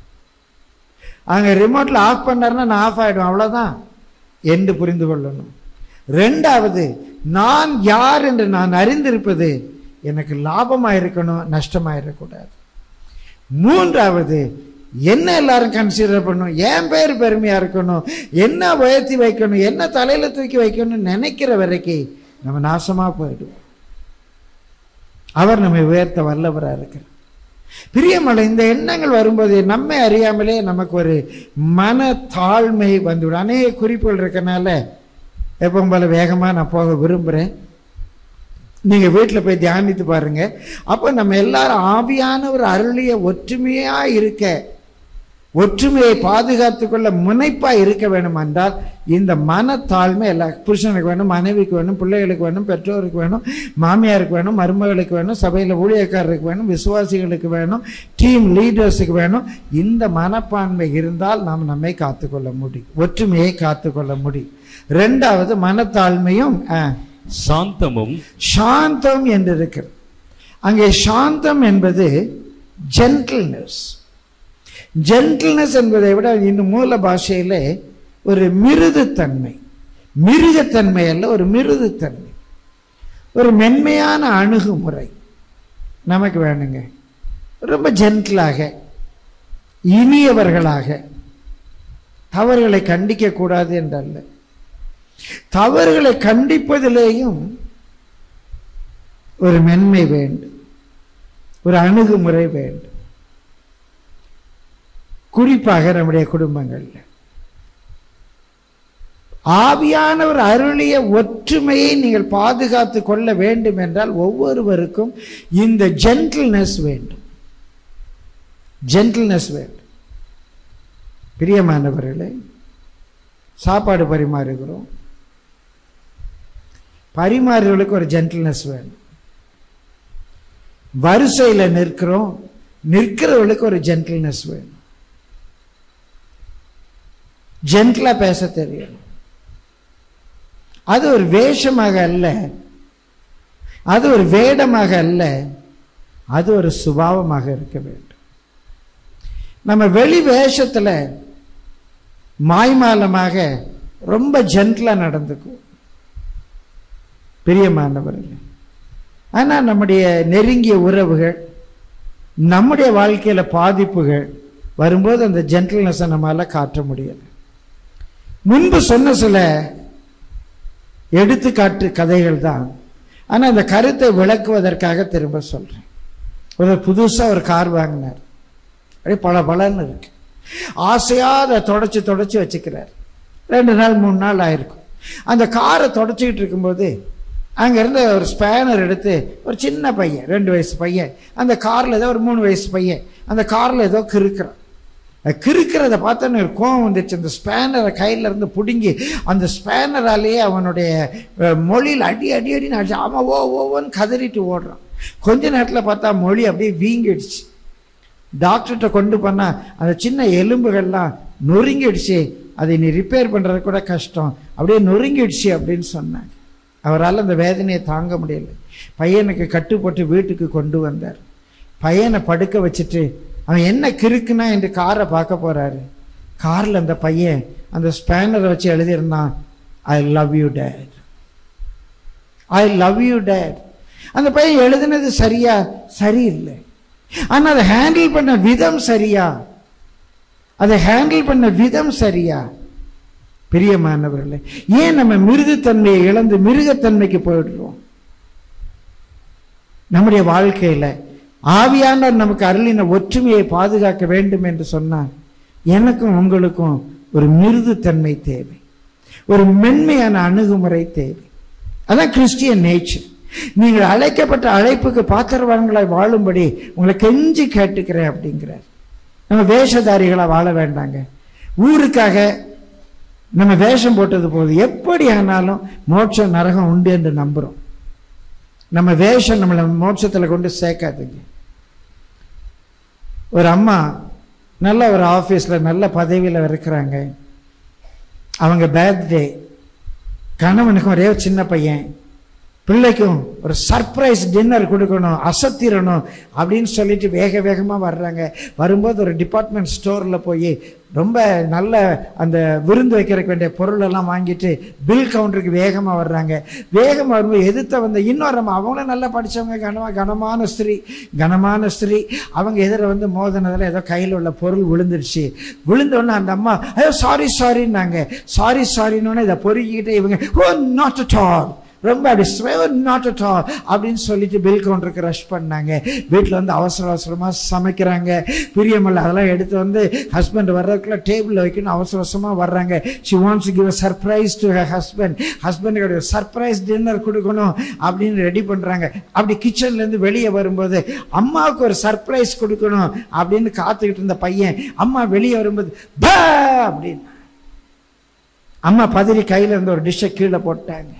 அங்கே ரிமோட்டில் ஆஃப் பண்ணார்னா நான் ஆஃப் ஆகிடும் அவ்வளோதான் என்று புரிந்து கொள்ளணும் ரெண்டாவது நான் யார் என்று நான் அறிந்திருப்பது எனக்கு லாபமாக இருக்கணும் நஷ்டமாக இருக்கக்கூடாது மூன்றாவது என்ன எல்லாரும் கன்சிடர் பண்ணணும் என் பேர் பெருமையா இருக்கணும் என்ன உயர்த்தி வைக்கணும் என்ன தலையில தூக்கி வைக்கணும்னு நினைக்கிற வரைக்கும் நம்ம நாசமா போயிடுவோம் அவர் நம்மை உயர்த்த வல்லவரா இருக்கிறார் பிரியமலை இந்த எண்ணங்கள் வரும்போது நம்மை அறியாமலே நமக்கு ஒரு மன தாழ்மை வந்துவிடும் அநேக குறிப்புகள் இருக்கனால எப்பவும் போல வேகமா நான் போக விரும்புறேன் நீங்க வீட்டில் போய் தியானித்து பாருங்க அப்போ நம்ம எல்லாரும் ஆவியானவர் அருளிய ஒற்றுமையா இருக்க ஒற்றுமையை பாதுகாத்துக் கொள்ள முனைப்பா இருக்க வேண்டும் என்றால் இந்த மனத்தாழ்மை எல்லா புருஷனுக்கு வேணும் மனைவிக்கு வேணும் பிள்ளைகளுக்கு வேணும் பெற்றோருக்கு வேணும் மாமியாருக்கு வேணும் மருமகளுக்கு வேணும் சபையில் ஊழியக்காரருக்கு வேணும் விசுவாசிகளுக்கு வேணும் டீம் லீடர்ஸுக்கு வேணும் இந்த மனப்பான்மை இருந்தால் நாம் நம்மை காத்துக்கொள்ள முடியும் ஒற்றுமையை காத்துக்கொள்ள முடியும் ரெண்டாவது மனத்தாழ்மையும் ஆ, சாந்தமும் சாந்தம் என்று இருக்கிறது அங்கே சாந்தம் என்பது ஜென்டில்னஸ் ஜென்டில்னஸ் என்பதை விட இன்னும் மூல பாஷையிலே ஒரு மிருதுத்தன்மை மிருகத்தன்மை அல்ல ஒரு மிருதுத்தன்மை ஒரு மென்மையான அணுகுமுறை நமக்கு வேணுங்க ரொம்ப ஜென்டிலாக இனியவர்களாக தவறுகளை கண்டிக்க கூடாது என்றல்ல தவறுகளை கண்டிப்பதிலேயும் ஒரு மென்மை வேண்டும் ஒரு அணுகுமுறை வேண்டும் குறிப்பாக நம்முடைய குடும்பங்கள்ல ஆவியானவர் அருளிய ஒற்றுமையை நீங்கள் பாதுகாத்து கொள்ள வேண்டும் என்றால் ஒவ்வொருவருக்கும் இந்த ஜென்டில்னஸ் வேண்டும் ஜென்டில்னஸ் வேண்டும் பிரியமானவர்களே சாப்பாடு பரிமாறுகிறோம் பரிமாறுகளுக்கு ஒரு ஜென்டில்னஸ் வேணும் வரிசையில் நிற்கிறோம் நிற்கிறவர்களுக்கு ஒரு ஜென்டில்னஸ் வேணும் ஜென்டிலா பேச தெரியணும் அது ஒரு வேஷமாக அல்ல அது ஒரு வேடமாக அல்ல அது ஒரு சுபாவமாக இருக்க வேண்டும் நம்ம வெளி வேஷத்துல மாய்மாலமாக ரொம்ப ஜென்டிலா நடந்துக்குவோம் பிரியமானவர்களே ஆனால் நம்முடைய நெருங்கிய உறவுகள் நம்முடைய வாழ்க்கையில பாதிப்புகள் வரும்போது அந்த ஜென்டில்னஸை நம்மளால காட்ட முடியல முன்பு சொன்ன சில எடுத்துக்காட்டு கதைகள் தான் ஆனா அந்த கருத்தை விளக்குவதற்காக திரும்ப சொல்றேன் ஒரு புதுசா ஒரு கார் வாங்கினார் அப்படியே பல பலன்னு இருக்கு ஆசையா அதை தொடச்சி தொடச்சி வச்சுக்கிறார் ரெண்டு நாள் மூணு நாள் ஆயிருக்கும் அந்த காரை தொடச்சிக்கிட்டு இருக்கும்போது அங்கேருந்து ஒரு ஸ்பேனர் எடுத்து ஒரு சின்ன பையன் ரெண்டு வயசு பையன் அந்த காரில் ஏதோ ஒரு மூணு வயசு பையன் அந்த காரில் ஏதோ கிறுக்கிறான் அது கிறுக்கிறத பார்த்தோன்னு ஒரு கோவம் வந்துச்சு அந்த ஸ்பேனரை கையில இருந்து பிடுங்கி அந்த ஸ்பேனராலேயே அவனுடைய அஹ், மொழியில் அடி அடி அடின்னு அடிச்சு அவன் ஓ ஓன்னு கதறிட்டு ஓடுறான் கொஞ்ச நேரத்தில் பார்த்தா மொழி அப்படியே வீங்கிடுச்சு டாக்டர்கிட்ட கொண்டு போனா அந்த சின்ன எலும்புகள்லாம் நொறுங்கிடுச்சு அதை நீ ரிப்பேர் பண்ணுறது கூட கஷ்டம் அப்படியே நொறுங்கிடுச்சு அப்படின்னு சொன்னாங்க அவரால் அந்த வேதனையை தாங்க முடியல பையனுக்கு கட்டுப்பட்டு வீட்டுக்கு கொண்டு வந்தார் பையனை படுக்க வச்சுட்டு அவன் என்ன கிறுக்குனா என்று காரை பார்க்க போறாரு காரில் அந்த பையன் அந்த ஸ்பேனரை வச்சு எழுதியிருந்தான் I love you dad I love you dad அந்த பையன் எழுதுனது சரியா சரியில்லை ஆனா அதை ஹேண்டில் பண்ண விதம் சரியா அதை ஹேண்டில் பண்ண விதம் சரியா பிரியமானவர்களே ஏன் நம்ம மிருகத்தன்மையை இழந்து மிருகத்தன்மைக்கு போயிடுறோம் நம்முடைய வாழ்க்கையில ஆவியானவர் நமக்கு அருளின ஒற்றுமையை பாதுகாக்க வேண்டும் என்று சொன்னார் எனக்கும் உங்களுக்கும் ஒரு மிருதுத்தன்மை தேவை ஒரு மென்மையான அணுகுமுறை தேவை அதான் கிறிஸ்டியன் நேச்சர் நீங்கள் அழைக்கப்பட்ட அழைப்புக்கு பாத்திரவான்களாய் வாழும்படி உங்களை கெஞ்சி கேட்டுக்கிறேன் அப்படிங்கிறார் நம்ம வேஷதாரிகளா வாழ வேண்டாங்க ஊருக்காக நம்ம வேஷம் போட்டது போது எப்படி ஆனாலும் மோட்சம் நரகம் உண்டு என்று நம்புறோம் நம்ம வேஷம் நம்மளை மோட்சத்தில் கொண்டு சேர்க்காதுங்க ஒரு அம்மா நல்ல ஒரு ஆஃபீஸில் நல்ல பதவியில் இருக்கிறாங்க அவங்க பேர்த்டே கணவனுக்கும் ஒரே ஒரு சின்ன பையன் பிள்ளைக்கும் ஒரு சர்ப்ரைஸ் டின்னர் கொடுக்கணும் அசத்திரணும் அப்படின்னு சொல்லிட்டு வேக வேகமாக வர்றாங்க வரும்போது ஒரு டிபார்ட்மெண்ட் ஸ்டோரில் போய் ரொம்ப நல்ல அந்த விருந்து வைக்கிறதுக்கு வேண்டிய பொருள் எல்லாம் வாங்கிட்டு பில் கவுண்டருக்கு வேகமாக வர்றாங்க வேகமாக வரும்போது எதிர்த்த வந்த இன்னொரு அம்மா அவங்களும் நல்லா படித்தவங்க கனமா கனமான ஸ்திரீ கனமான ஸ்திரீ அவங்க எதிர வந்து மோதினதில் ஏதோ கையில் உள்ள பொருள் விழுந்துருச்சு விழுந்த உடனே அந்த அம்மா ஐயோ சாரி சாரின்னாங்க சாரி சாரின்னு இதை பொறுக்கிக்கிட்டே இவங்க ஓ நாட் அட் ஆல் ரொம்ப அப்படி நாட் அட் ஆல் அப்படின்னு சொல்லிட்டு பில் கவுண்டருக்கு ரஷ் பண்ணாங்க வீட்டில் வந்து அவசர அவசரமாக சமைக்கிறாங்க பிரியமில்ல அதெல்லாம் எடுத்து வந்து ஹஸ்பண்ட் வர்றதுக்குள்ள டேபிளில் வைக்கணும் அவசர அவசரமாக வர்றாங்க she wants give a surprise to her husband ஹஸ்பண்டுக்கு சர்ப்ரைஸ் டின்னர் கொடுக்கணும் அப்படின்னு ரெடி பண்ணுறாங்க அப்படி கிச்சன்லேருந்து வெளியே வரும்போது அம்மாவுக்கு ஒரு சர்ப்ரைஸ் கொடுக்கணும் அப்படின்னு காத்துக்கிட்டு இருந்த பையன் அம்மா வெளியே வரும்போது பா அப்படின்னு அம்மா பதறி கையில் இருந்த ஒரு டிஷ்ஷை கீழே போட்டாங்க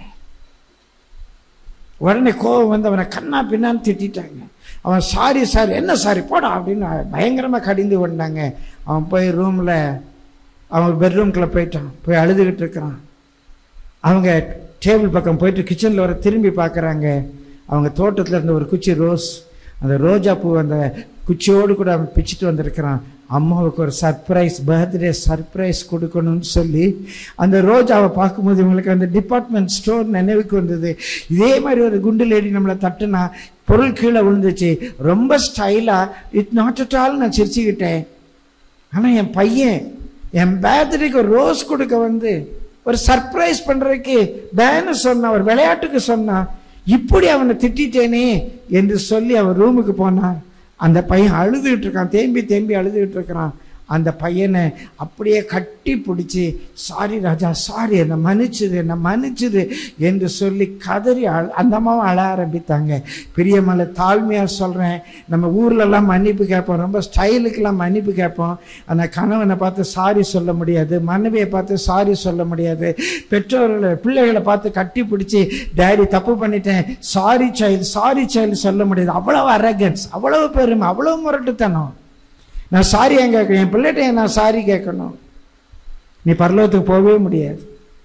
உடனே கோவம் வந்து அவனை கண்ணா பின்னான்னு திட்டாங்க அவன் சாரி சாரி என்ன சாரி போடா அப்படின்னு பயங்கரமாக கடிந்து கொண்டாங்க அவன் போய் ரூமில் அவன் பெட்ரூம்குள்ளே போயிட்டான் போய் அழுதுகிட்டு இருக்கிறான் அவங்க டேபிள் பக்கம் போயிட்டு கிச்சனில் வர திரும்பி பார்க்குறாங்க அவங்க தோட்டத்தில் இருந்த ஒரு குச்சி ரோஸ் அந்த ரோஜா பூ அந்த குச்சியோடு கூட அவன் பிச்சுட்டு வந்திருக்கிறான் அம்மாவுக்கு ஒரு சர்ப்ரைஸ் பர்த்டே சர்ப்ரைஸ் கொடுக்கணும்னு சொல்லி அந்த ரோஜாவை பார்க்கும்போது இவங்களுக்கு அந்த டிபார்ட்மெண்ட் ஸ்டோர் நினைவுக்கு வந்தது இதே மாதிரி ஒரு குண்டு லேடி நம்மளை தட்டுனா பொருள் கீழே விழுந்துச்சு ரொம்ப ஸ்டைலாக இட் நாட் அட் ஆல் நான் சிரிச்சுக்கிட்டேன் ஆனால் என் பையன் என் பேர்த்டேக்கு ஒரு ரோஸ் கொடுக்க வந்து ஒரு சர்ப்ரைஸ் பண்ணுறதுக்கு பேனு சொன்னான் ஒரு விளையாட்டுக்கு சொன்னான் இப்படி அவனை திட்டிட்டேனே என்று சொல்லி அவன் ரூமுக்கு போனான் அந்த பையன் அழுதுகிட்டு இருக்கான் தேம்பி தேம்பி அழுதுகிட்டு இருக்கிறான் அந்த பையனை அப்படியே கட்டி பிடிச்சி சாரி ராஜா சாரி என்னை மன்னிச்சிரு என்னை மன்னிச்சிரு என்று சொல்லி கதறி அழ அந்த அம்மாவும் அழ ஆரம்பித்தாங்க பிரியமலை தாழ்மையாக சொல்கிறேன் நம்ம ஊர்லெல்லாம் மன்னிப்பு கேட்போம் ரொம்ப ஸ்டைலுக்கெல்லாம் மன்னிப்பு கேட்போம் ஆனால் கணவனை பார்த்து சாரி சொல்ல முடியாது மனைவியை பார்த்து சாரி சொல்ல முடியாது பெற்றோர்களை பிள்ளைகளை பார்த்து கட்டி பிடிச்சி டேடி தப்பு பண்ணிட்டேன் சாரி சைல்டு சாரி சைல்டு சொல்ல முடியாது அவ்வளவு அரகன்ஸ் அவ்வளவு பெருமை அவ்வளவு முரட்டுத்தனம் நான் சாரி ஏன் கேட்கணும் என் பிள்ளைகிட்ட ஏன் நான் சாரி கேட்கணும் நீ பரலோகத்துக்கு போகவே முடியாது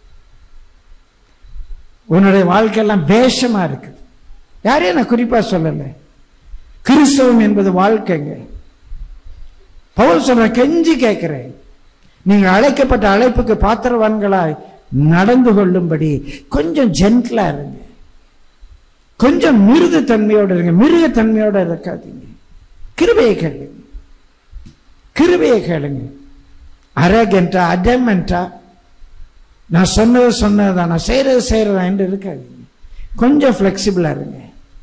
உன்னுடைய வாழ்க்கையெல்லாம் வேஷமா இருக்குது யாரையும் நான் குறிப்பா சொல்லலை கிறிஸ்தவம் என்பது வாழ்க்கைங்க பவுல் சொல்ற கெஞ்சி கேட்கிறேன் நீங்க அழைக்கப்பட்ட அழைப்புக்கு பாத்திரவான்களாய் நடந்து கொள்ளும்படி கொஞ்சம் ஜென்டிலா இருங்க கொஞ்சம் மிருகத்தன்மையோட இருங்க மிருகத்தன்மையோட இருக்காதீங்க கிருபையை கேளுங்க கிருபையை கேளுங்க அரகண்டா அடமெண்டா நான் சொன்னது சொன்னதுதான் நான் செய்யறது செய்யறதா என்று இருக்காதீங்க கொஞ்சம் ஃப்ளெக்சிபிளா இருங்க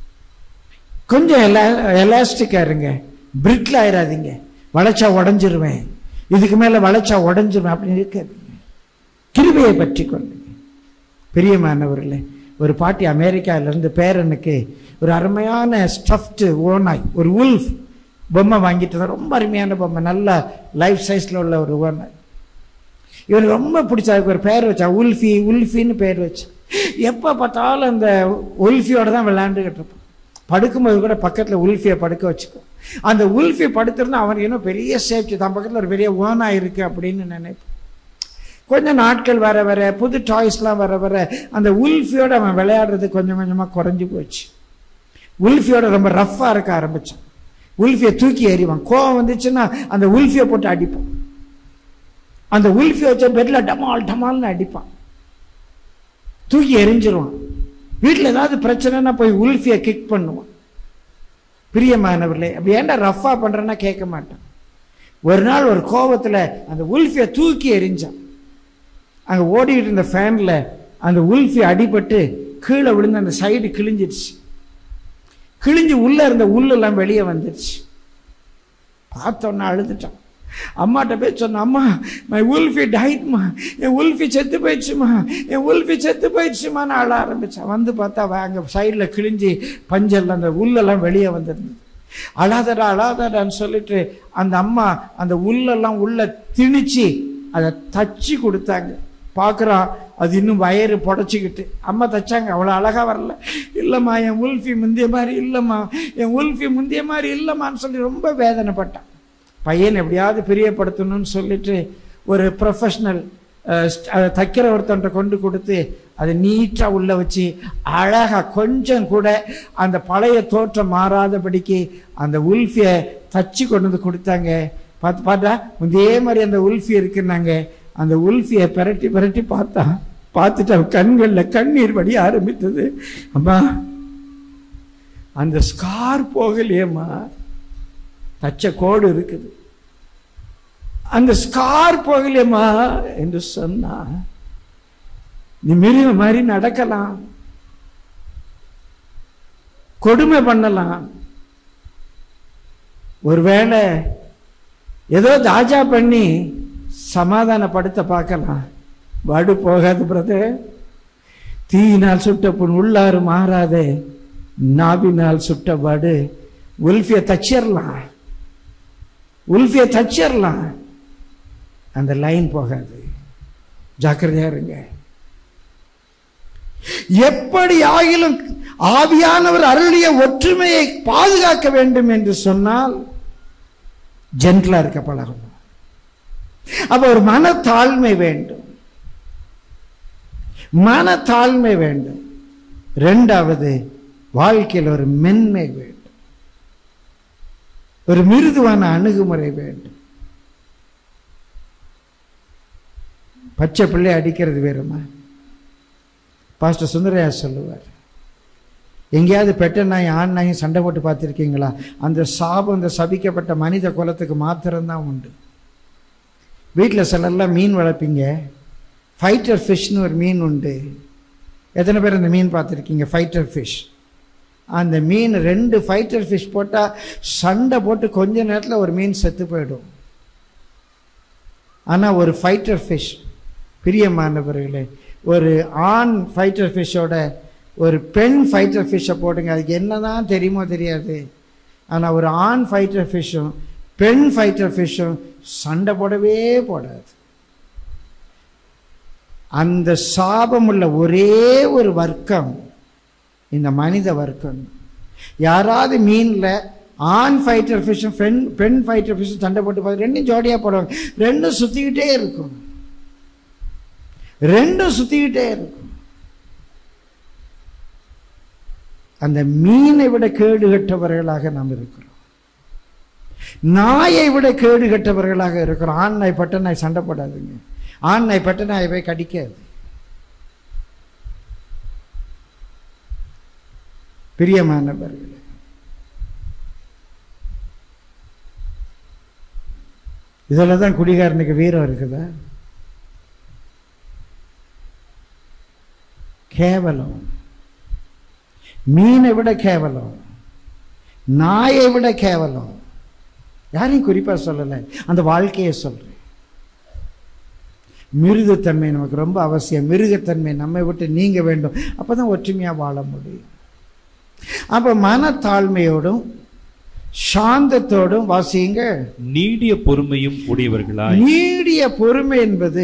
கொஞ்சம் எலா எலாஸ்டிக்கா இருங்க பிரிட்ல ஆயிடாதீங்க வளைச்சா உடஞ்சிருவேன் இதுக்கு மேல வளைச்சா உடஞ்சிருவேன் அப்படின்னு இருக்காதீங்க கிருபையை பற்றி கொள்ளுங்க பிரியமானவர்களே ஒரு பாட்டி அமெரிக்காவிலிருந்து பேரனுக்கு ஒரு அருமையான ஸ்டஃப்டு ஓனாய் ஒரு உல்ஃப் பொம்மை வாங்கிட்டு வந்தா. ரொம்ப அருமையான பொம்மை நல்ல லைஃப் சைஸ்ல உள்ள ஒரு ஓனாய் இவனுக்கு ரொம்ப பிடிச்ச அதுக்கு ஒரு பேர் வச்சா உல்ஃபி உல்ஃபின்னு பேர் வச்சான் எப்போ பார்த்தாலும் அந்த உல்ஃபியோட தான் விளையாண்டுக்கிட்டு இருப்பான் படுக்கும்போது கூட பக்கத்தில் உல்ஃபியை படுக்க வச்சுக்கோ அந்த உல்ஃபி படுத்திருந்தா அவனுக்கு இன்னும் பெரிய சேஃப்டி தான் பக்கத்தில் ஒரு பெரிய ஓனா இருக்கு அப்படின்னு நினைப்பான் கொஞ்சம் நாட்கள் வர வர புது டாய்ஸ்லாம் வர வர அந்த உல்ஃபியோட அவன் விளையாடுறது கொஞ்சம் கொஞ்சமாக குறைஞ்சு போச்சு உல்ஃபியோட ரொம்ப ரஃப்பாக இருக்க ஆரம்பிச்சான் உல்ஃபியை தூக்கி எறிவான் கோவம் வந்துச்சுன்னா அந்த உல்ஃபியை போட்டு அடிப்பான் அந்த உல்ஃபி வச்ச பெட்ல டமால் டமால்னு அடிப்பான் தூக்கி எரிஞ்சிருவான் வீட்டில் ஏதாவது பிரச்சனைனா போய் உல்ஃபியை கிக் பண்ணுவான் பிரியமானவர்களே அப்படி ஏன்டா ரஃபா பண்றேன்னா கேட்க மாட்டான் ஒரு நாள் ஒரு கோவத்துல அந்த உல்ஃபியை தூக்கி எரிஞ்சான் அங்க ஓடிட்டு இருந்த ஃபேன்ல அந்த உல்ஃபி அடிபட்டு கீழே விழுந்து அந்த சைடு கிழிஞ்சிடுச்சு கிழிஞ்சு உள்ள இருந்த உள்ளெல்லாம் வெளியே வந்துடுச்சு பார்த்தோன்னா அழுதுட்டான் அம்மாட்ட போய் சொன்ன அம்மா மை உல்ஃபி டைட்மா என் உல்ஃபி செத்து போயிடுச்சுமா என் உல்ஃபி செத்து போயிடுச்சுமான்னு அழ ஆரம்பிச்சான் வந்து பார்த்தா அவ அங்கே சைடில் கிழிஞ்சி பஞ்சல் அந்த உள்ளெல்லாம் வெளியே வந்திருந்தது அழாதடா அழாதடான்னு சொல்லிட்டு அந்த அம்மா அந்த உள்ளெல்லாம் உள்ள திணிச்சு அதை தச்சு கொடுத்தாங்க பார்க்குறான் அது இன்னும் வயிறு புடச்சிக்கிட்டு அம்மா தச்சாங்க அவ்வளோ அழகா வரல இல்லைம்மா என் உல்ஃபி முந்திய மாதிரி இல்லைம்மா என் உல்ஃபி முந்திய மாதிரி இல்லைம்மான்னு சொல்லி ரொம்ப வேதனைப்பட்டான் பையன் எப்படியாவது பிரியப்படுத்தணும்னு சொல்லிட்டு ஒரு ப்ரொஃபஷ்னல் அதை தைக்கிற ஒருத்தன்ட்ட கொண்டு கொடுத்து அதை நீட்டாக உள்ள வச்சு அழகாக கொஞ்சம் கூட அந்த பழைய தோற்றம் மாறாதபடிக்கு அந்த உல்ஃபியை தச்சு கொண்டு வந்து கொடுத்தாங்க பார்த்து பார்த்தா இதே மாதிரி அந்த உல்ஃபி இருக்குன்னாங்க அந்த உல்ஃபியை பிரட்டி பிரட்டி பார்த்தா பார்த்துட்டு அவன் கண்களில் கண்ணீர் வடி ஆரம்பித்தது அம்மா அந்த ஸ்கார் போகலையேம்மா தச்ச கோடு இருக்குது அந்த ஸ்கார் போகலையம்மா என்று சொன்னா நீ மிருக மாதிரி நடக்கலாம் கொடுமை பண்ணலாம் ஒருவேளை ஏதோ தாஜா பண்ணி சமாதானப்படுத்த பார்க்கலாம் வடு போகாது பிரதர் தீயினால் சுட்ட புண் உள்ளாறு மாறாதே நாவினால் சுட்ட வடு உல்ஃபியை தச்சிடலாம் உல்ஃபியை தச்சிடலாம் அந்த லைன் போகாது ஜாக்கிரதையா இருங்க எப்படி ஆகிலும் ஆவியானவர் அருளிய ஒற்றுமையை பாதுகாக்க வேண்டும் என்று சொன்னால் ஜென்டலா இருக்க பழகணும் அப்ப ஒரு மனத்தாழ்மை வேண்டும் மனத்தாழ்மை வேண்டும் ரெண்டாவது வாழ்க்கையில் ஒரு மென்மை வேண்டும் ஒரு மிருதுவான அணுகுமுறை வேண்டும் பச்சை பிள்ளை அடிக்கிறது வேறுமா பாஸ்டர் சுந்தரையா சொல்லுவார் எங்கேயாவது பெட்ட நாய் ஆண் நாயும் சண்டை போட்டு பார்த்துருக்கீங்களா அந்த சாபம் அந்த சபிக்கப்பட்ட மனித குலத்துக்கு மாத்திரம்தான் உண்டு வீட்டில் சிலர்லாம் மீன் வளர்ப்பீங்க ஃபைட்டர் ஃபிஷ்னு ஒரு மீன் உண்டு எத்தனை பேர் அந்த மீன் பார்த்துருக்கீங்க ஃபைட்டர் ஃபிஷ் அந்த மீன் ரெண்டு ஃபைட்டர் ஃபிஷ் போட்டால் சண்டை போட்டு கொஞ்ச நேரத்தில் ஒரு மீன் செத்து போயிடும் ஆனால் ஒரு ஃபைட்டர் ஃபிஷ் பிரியமானவர்களே ஒரு ஆண் ஃபைட்டர் ஃபிஷ்ஷோட ஒரு பெண் ஃபைட்டர் ஃபிஷ்ஷை போடுங்க அதுக்கு என்னதான் தெரியுமோ தெரியாது ஆனால் ஒரு ஆண் ஃபைட்டர் ஃபிஷ்ஷும் பெண் ஃபைட்டர் ஃபிஷ்ஷும் சண்டை போடவே போடாது அந்த சாபம் உள்ள ஒரே ஒரு வர்க்கம் இந்த மனித வர்க்கம் யாராவது மீனில் ஆண் ஃபைட்டர் ஃபிஷ்ஷும் பெண் பெண் ஃபைட்டர் ஃபிஷ்ஷும் சண்டை போட்டு பார்த்து ரெண்டும் ஜோடியாக போடுவாங்க ரெண்டும் சுற்றிக்கிட்டே இருக்கும் ரெண்டும் சுற்றிக்கிட்டே இருக்கும் அந்த மீனை விட கேடு கட்டவர்களாக நாம் இருக்கிறோம் நாயை விட கேடு கட்டவர்களாக இருக்கிறோம் ஆண் நாய் பட்ட நாய் சண்டை போடாதுங்க ஆண் நாய் பட்ட நாயை போய் கடிக்காது பிரியமானவர்களே இதில் தான் குடிகாரனுக்கு வீரம் இருக்குதா கேவலம் மீனை விட கேவலம் நாயை விட கேவலம் யாரையும் குறிப்பா சொல்லலை அந்த வாழ்க்கையை சொல்றேன் மிருகத்தன்மை நமக்கு ரொம்ப அவசியம் மிருகத்தன்மை நம்மை விட்டு நீங்க வேண்டும் அப்பதான் ஒற்றுமையா வாழ முடியும் அப்ப மனத்தாழ்மையோடும் சாந்தத்தோடும் வாசியுங்க நீடிய பொறுமையும் உடையவர்களாய் நீடிய பொறுமை என்பது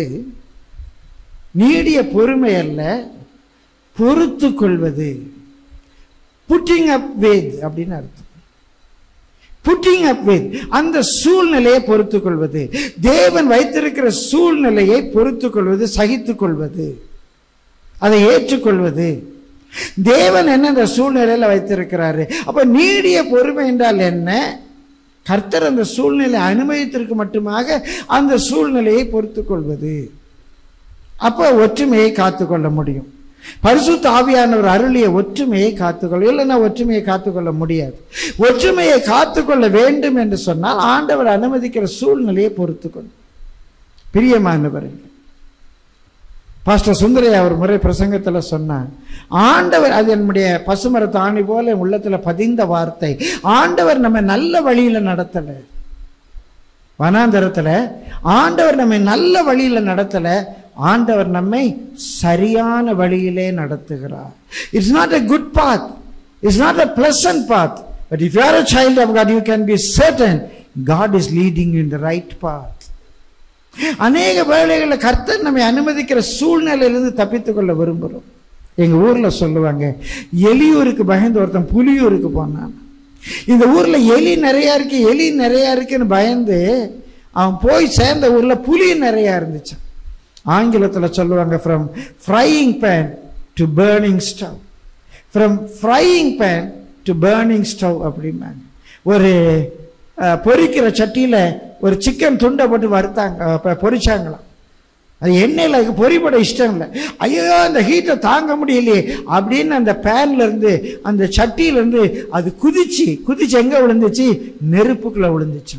நீடிய பொறுமை அல்ல பொறுத்து கொள்வது புட்டிங் அப் வித் அப்படின்னு அர்த்தம் புட்டிங் அப் வித் அந்த சூழ்நிலையை பொறுத்து கொள்வது தேவன் வைத்திருக்கிற சூழ்நிலையை பொறுத்து கொள்வது சகித்துக் கொள்வது அதை ஏற்றுக்கொள்வது தேவன் என்ன இந்த சூழ்நிலையில வைத்திருக்கிறாரு அப்ப நீடிய பொறுமை என்றால் என்ன கர்த்தர் அந்த சூழ்நிலை அனுமதித்திற்கு மட்டுமாக அந்த சூழ்நிலையை பொறுத்து கொள்வது அப்ப ஒற்றுமையை காத்துக்கொள்ள முடியும் பரிசுத்த ஆவியானவர் அருளிய ஒற்றுமையை காத்துக்கொள்ள இல்லைன்னா ஒற்றுமையை காத்துக்கொள்ள முடியாது ஒற்றுமையை காத்துக்கொள்ள வேண்டும் என்று சொன்னால் ஆண்டவர் அனுமதிக்கிற சூழ்நிலையை பொறுத்துக்கொள்ளும் பிரியமானவர்கள் பாஸ்டர் சுந்தரையா ஒரு முறை பிரசங்கத்துல சொன்னார் ஆண்டவர் அது என்னுடைய பசுமரத்து ஆணி போல என் உள்ளத்துல பதிந்த வார்த்தை ஆண்டவர் நம்ம நல்ல வழியில நடத்தல வனாந்தரத்துல ஆண்டவர் நம்மை நல்ல வழியில நடத்தல ஆண்டவர் நம்மை சரியான வழியிலே நடத்துகிறார் it's not a good path it's not a pleasant path but if you are a child of god you can be certain god is leading you in the right path அநேக வேளைகளில் கர்த்தர் நம்மை அனுமதிக்கிற சூழ்நிலையிலிருந்து தப்பித்துக் கொள்ள விரும்புகிறோம் எங்க ஊர்ல சொல்லுவாங்க எலியூருக்கு பயந்து ஒருத்தன் புலியூருக்கு போனான் இந்த ஊர்ல எலி நிறைய இருக்கு எலி நிறைய இருக்குன்னு பயந்து அவன் போய் சேர்ந்த ஊர்ல புலி நிறைய இருந்துச்சு ஆங்கிலத்துல சொல்லுவாங்க from frying pan to burning stove from frying pan to burning stove அப்படிம்பாங்க ஒரு அஹ், பொரிக்கிற சட்டியில ஒரு சிக்கன் துண்டை போட்டு வறுத்தாங்க அஹ், பொ- பொரிச்சாங்களாம் அது எண்ணெயில் அதுக்கு பொரிபட இஷ்டம் இல்லை ஐயோ அந்த ஹீட்டை தாங்க முடியலையே அப்படின்னு அந்த பேன்ல இருந்து அந்த சட்டியில இருந்து அது குதிச்சு குதிச்சு எங்க விழுந்துச்சு நெருப்புக்குள்ள விழுந்துச்சு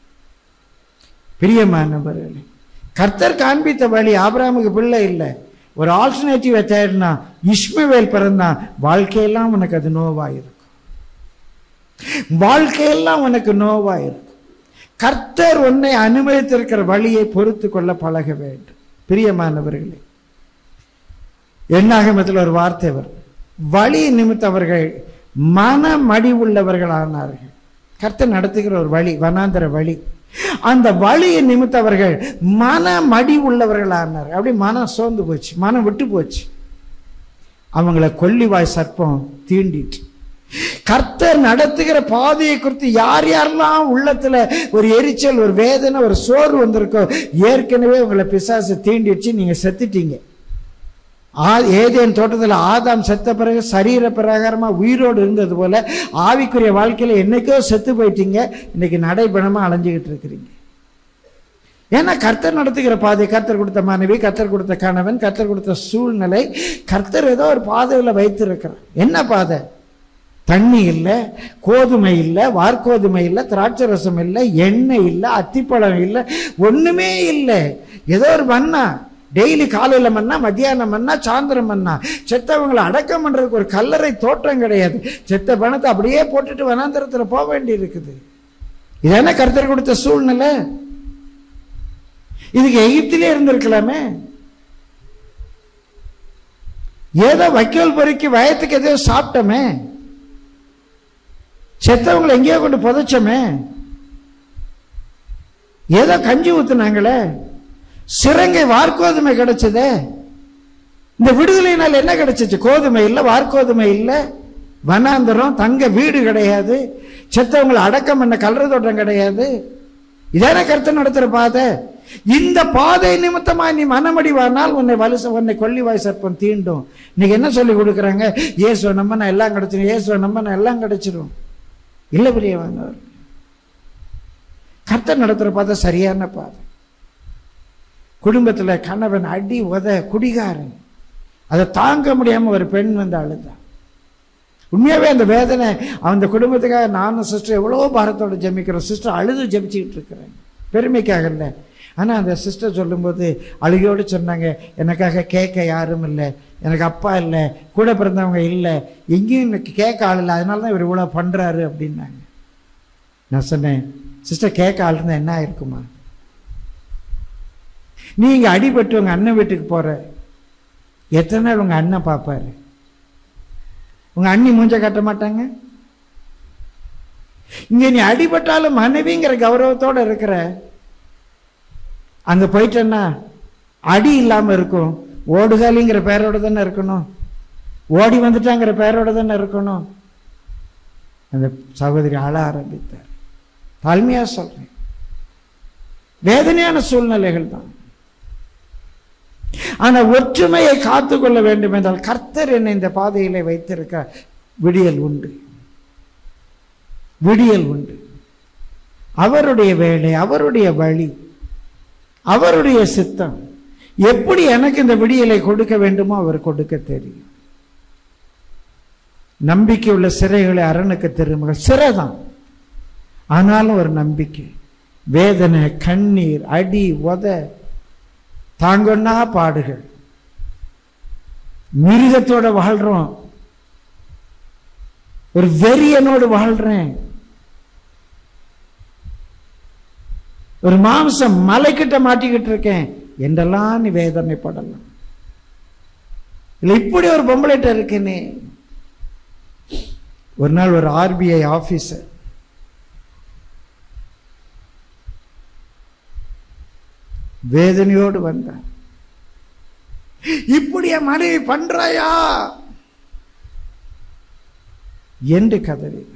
பிரியமானவர்களே கர்த்தர் காண்பித்த வழி ஆபிரகாமுக்கு பிள்ளை இல்லை ஒரு ஆல்டர்னேட்டிவை தேடினா இஷ்மவேல் பிறந்தான் வாழ்க்கையெல்லாம் உனக்கு அது நோவாயிருக்கும் வாழ்க்கையெல்லாம் உனக்கு நோவாயிருக்கும் கர்த்தர் உன்னை அனுமதித்திருக்கிற வழியை பொறுத்து கொள்ள பழக வேண்டும் பிரியமானவர்களே எண்ணாகமத்தில் ஒரு வார்த்தை வரும் வழி நிமித்தவர்கள் மனமடி உள்ளவர்களானார்கள் கர்த்தர் நடத்துகிற ஒரு வழி வனாந்தர வழி அந்த வழியை நிமித்தவர்கள் மனமடி உள்ளவர்களானார் அப்படி மனம் சோர்ந்து போச்சு மனம் விட்டு போச்சு அவங்கள கொல்லிவாய் சர்ப்பம் தீண்டிட்டு கர்த்தர் நடத்துகிற பாதையை குறித்து யார் யாரெல்லாம் உள்ளத்துல ஒரு எரிச்சல் ஒரு வேதனை ஒரு சோர்வு வந்திருக்கோ ஏற்கனவே உங்களை பிசாசு தீண்டிடுச்சு நீங்க செத்துட்டீங்க ஆ- ஏதேன் தோட்டத்தில் ஆதாம் செத்த பிறகு சரீர பிரகாரமா உயிரோடு இருந்தது போல ஆவிக்குரிய வாழ்க்கையில என்னைக்கோ செத்து போயிட்டீங்க இன்னைக்கு நடைபெணமா அலைஞ்சுக்கிட்டு இருக்கிறீங்க ஏன்னா கர்த்தர் நடத்துகிற பாதை கர்த்தர் கொடுத்த மனைவி கர்த்தர் கொடுத்த கணவன் கர்த்தர் கொடுத்த சூழ்நிலை கர்த்தர் ஏதோ ஒரு பாதையில வைத்திருக்கிறார் என்ன பாதை தண்ணி இல்லை கோதுமை இல்லை வார்கோதுமை இல்லை திராட்சை ரசம் இல்லை எண்ணெய் இல்லை அத்திப்பழம் இல்லை ஒண்ணுமே இல்லை ஏதோ ஒரு மண்ணா டெய்லி காலையில மண்ணா மத்தியானம் மண்ணா சாயந்தரம் மண்ணா செத்தவங்களை அடக்கம் பண்றதுக்கு ஒரு கல்லறை தோற்றம் கிடையாது செத்த பணத்தை அப்படியே போட்டுட்டு வனாந்தரத்துல போக வேண்டி இருக்குது இதானே கர்த்தர் கொடுத்த சூழ்நிலை இதுக்கு எகிப்திலே இருந்திருக்கலாமே ஏதோ வைக்கோல் பொறுக்கி வயத்துக்கு ஏதோ சாப்பிட்டோமே செத்தவங்களை எங்கேயோ கொண்டு புதைச்சோமே ஏதோ கஞ்சி ஊத்துனாங்களே சிறங்கை வார்கோதுமை கிடைச்சதே இந்த விடுதலையினால் என்ன கிடைச்சிச்சு கோதுமை இல்லை வார்கோதுமை இல்லை வனாந்தரம் தங்க வீடு கிடையாது செத்தவங்களை அடக்கம் பண்ண கல்லறை தோட்டம் கிடையாது இதான கருத்து நடத்துற பாதை இந்த பாதை நிமித்தமா நீ மனமடிவானால் உன்னை வலுச உன்னை கொல்லிவாய் சர்ப்பம் தீண்டும் இன்னைக்கு என்ன சொல்லி கொடுக்குறாங்க இயேசுவை நம்ம நான் எல்லாம் கிடைச்சிடும் இயேசுவை நம்ம நான் எல்லாம் கிடைச்சிடும் இல்லை பெரியவங்க கர்த்தர் நடத்துற பாதை சரியான பாதை குடும்பத்துல கணவன் அடி உத குடிகாரன் அதை தாங்க முடியாம ஒரு பெண் வந்து அழுதா உண்மையாகவே அந்த வேதனை அந்த குடும்பத்துக்காக நானும் சிஸ்டர் எவ்வளோ பாரத்தோட ஜெபிக்கிறோம் சிஸ்டர் அழுது ஜெபிச்சுக்கிட்டு இருக்கிறேன் பெருமைக்காக இல்லை ஆனால் அந்த சிஸ்டர் சொல்லும்போது அழுகையோடு சொன்னாங்க எனக்காக கேட்க யாரும் இல்லை எனக்கு அப்பா இல்லை கூட பிறந்தவங்க இல்லை எங்கேயும் எனக்கு கேட்க ஆள் இல்லை அதனால தான் இவர் இவ்வளோ பண்ணுறாரு அப்படின்னாங்க நான் சொன்னேன் சிஸ்டர் கேட்க ஆள் இருந்தால் என்ன ஆயிருக்குமா நீங்க அடிபட்டு உங்க அண்ணன் வீட்டுக்கு போற எத்தனை நாள் உங்க அண்ணன் பார்ப்பாரு உங்க அண்ணி மூஞ்ச காட்ட மாட்டாங்க இங்க நீ அடிபட்டாலும் மனைவிங்கிற கௌரவத்தோட இருக்கிற அங்க போயிட்டேன்னா அடி இல்லாம இருக்கும் ஓடுகாலிங்கிற பேரோட தானே இருக்கணும் ஓடி வந்துட்டாங்கிற பேரோட தானே இருக்கணும் அந்த சகோதரி அழ ஆரம்பித்தார் தாழ்மையா சொல்றேன் வேதனையான சூழ்நிலைகள் தான் ஆனா ஒற்றுமையை காத்துக்கொள்ள வேண்டும் என்றால் கர்த்தர் என்னை இந்த பாதையிலே வைத்திருக்க விடியல் உண்டு விடியல் உண்டு அவருடைய வேலை அவருடைய வழி அவருடைய சித்தம் எப்படி எனக்கு இந்த விடியலை கொடுக்க வேண்டுமோ அவர் கொடுக்க தெரியும் நம்பிக்கை உள்ள சிறைகளை அரணுக்கு திரும்புகள் சிறைதான் ஆனாலும் ஒரு நம்பிக்கை வேதனை கண்ணீர் அடி உத தாங்கொன்னா பாடுகள் மிருகத்தோட வாழ்றோம் ஒரு வெறியனோடு வாழ்றேன் ஒரு மாம்சம் மலைக்கிட்ட மாட்டிக்கிட்டு இருக்கேன் என்றெல்லாம் நீ வேதனைப்படலாம் இல்ல இப்படி ஒரு பொம்பளைட்ட இருக்கேனே ஒரு நாள் ஒரு ஆர்பிஐ ஆபீசர் வேதனையோடு வந்தார் இப்படி என் மனைவி பண்றாயா என்று கதறினார்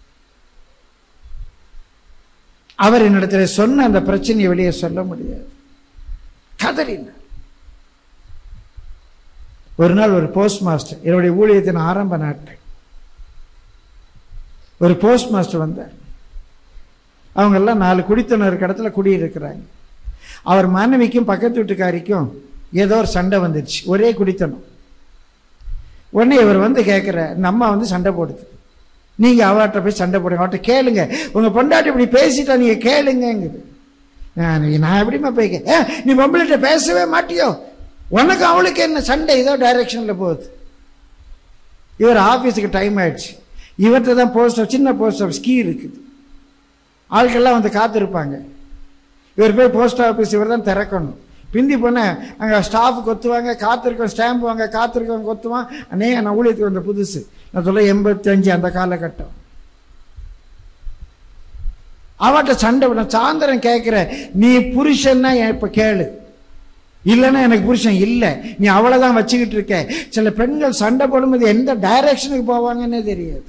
அவர் என்னிடத்தில் சொன்ன அந்த பிரச்சனையை வெளியே சொல்ல முடியாது கதறினார் ஒரு நாள் ஒரு போஸ்ட் மாஸ்டர் என்னுடைய ஊழியத்தின் ஆரம்ப நாட்கள் ஒரு போஸ்ட் மாஸ்டர் வந்தார் அவங்க எல்லாம் நாலு குடித்தனம் இருக்க இடத்துல குடியிருக்கிறாங்க அவர் மனைவிக்கும் பக்கத்து வீட்டுக்காரிக்கும் ஏதோ ஒரு சண்டை வந்துடுச்சு ஒரே குடித்தனம் உடனே இவர் வந்து கேட்குற இந்த அம்மா வந்து சண்டை போடுது நீங்க அவர்கிட்ட போய் சண்டை போடுங்க அவர்கிட்ட கேளுங்க உங்க பொண்டாட்டி இப்படி பேசிட்டா நீங்க கேளுங்கங்குது நான் நான் எப்படிமா போய் கே- ஏ, நீ பொம்பளைகிட்ட பேசவே மாட்டியோ உனக்கு அவளுக்கு என்ன சண்டை ஏதோ டைரக்ஷன்ல போகுது இவர் ஆஃபீஸுக்கு டைம் ஆயிடுச்சு இவர்கிட்ட தான் போஸ்ட் ஆஃபீஸ் சின்ன போஸ்ட் ஆஃபீஸ் கீ இருக்குது ஆட்கள்லாம் வந்து காத்திருப்பாங்க இவர் போய் போஸ்ட் ஆஃபீஸ் இவர் தான் திறக்கணும் பிந்தி போன அங்கே ஸ்டாஃப் கொத்துவாங்க காத்திருக்கோம் ஸ்டாம்ப் வாங்க காத்திருக்கோம் கொத்துவான் அண்ணே நான் ஊழியத்துக்கு வந்த புதுசு நான் சொல்ல எண்பத்தஞ்சு அந்த காலகட்டம் அவட்ட சண்டை நான் சாயந்தரம் கேட்கிறேன் நீ புருஷன்னா இப்ப கேளு இல்லைன்னா எனக்கு புருஷன் இல்லை நீ அவ்வளவுதான் வச்சுக்கிட்டு இருக்க சில பெண்கள் சண்டை போடும்போது எந்த டைரக்ஷனுக்கு போவாங்கன்னே தெரியாது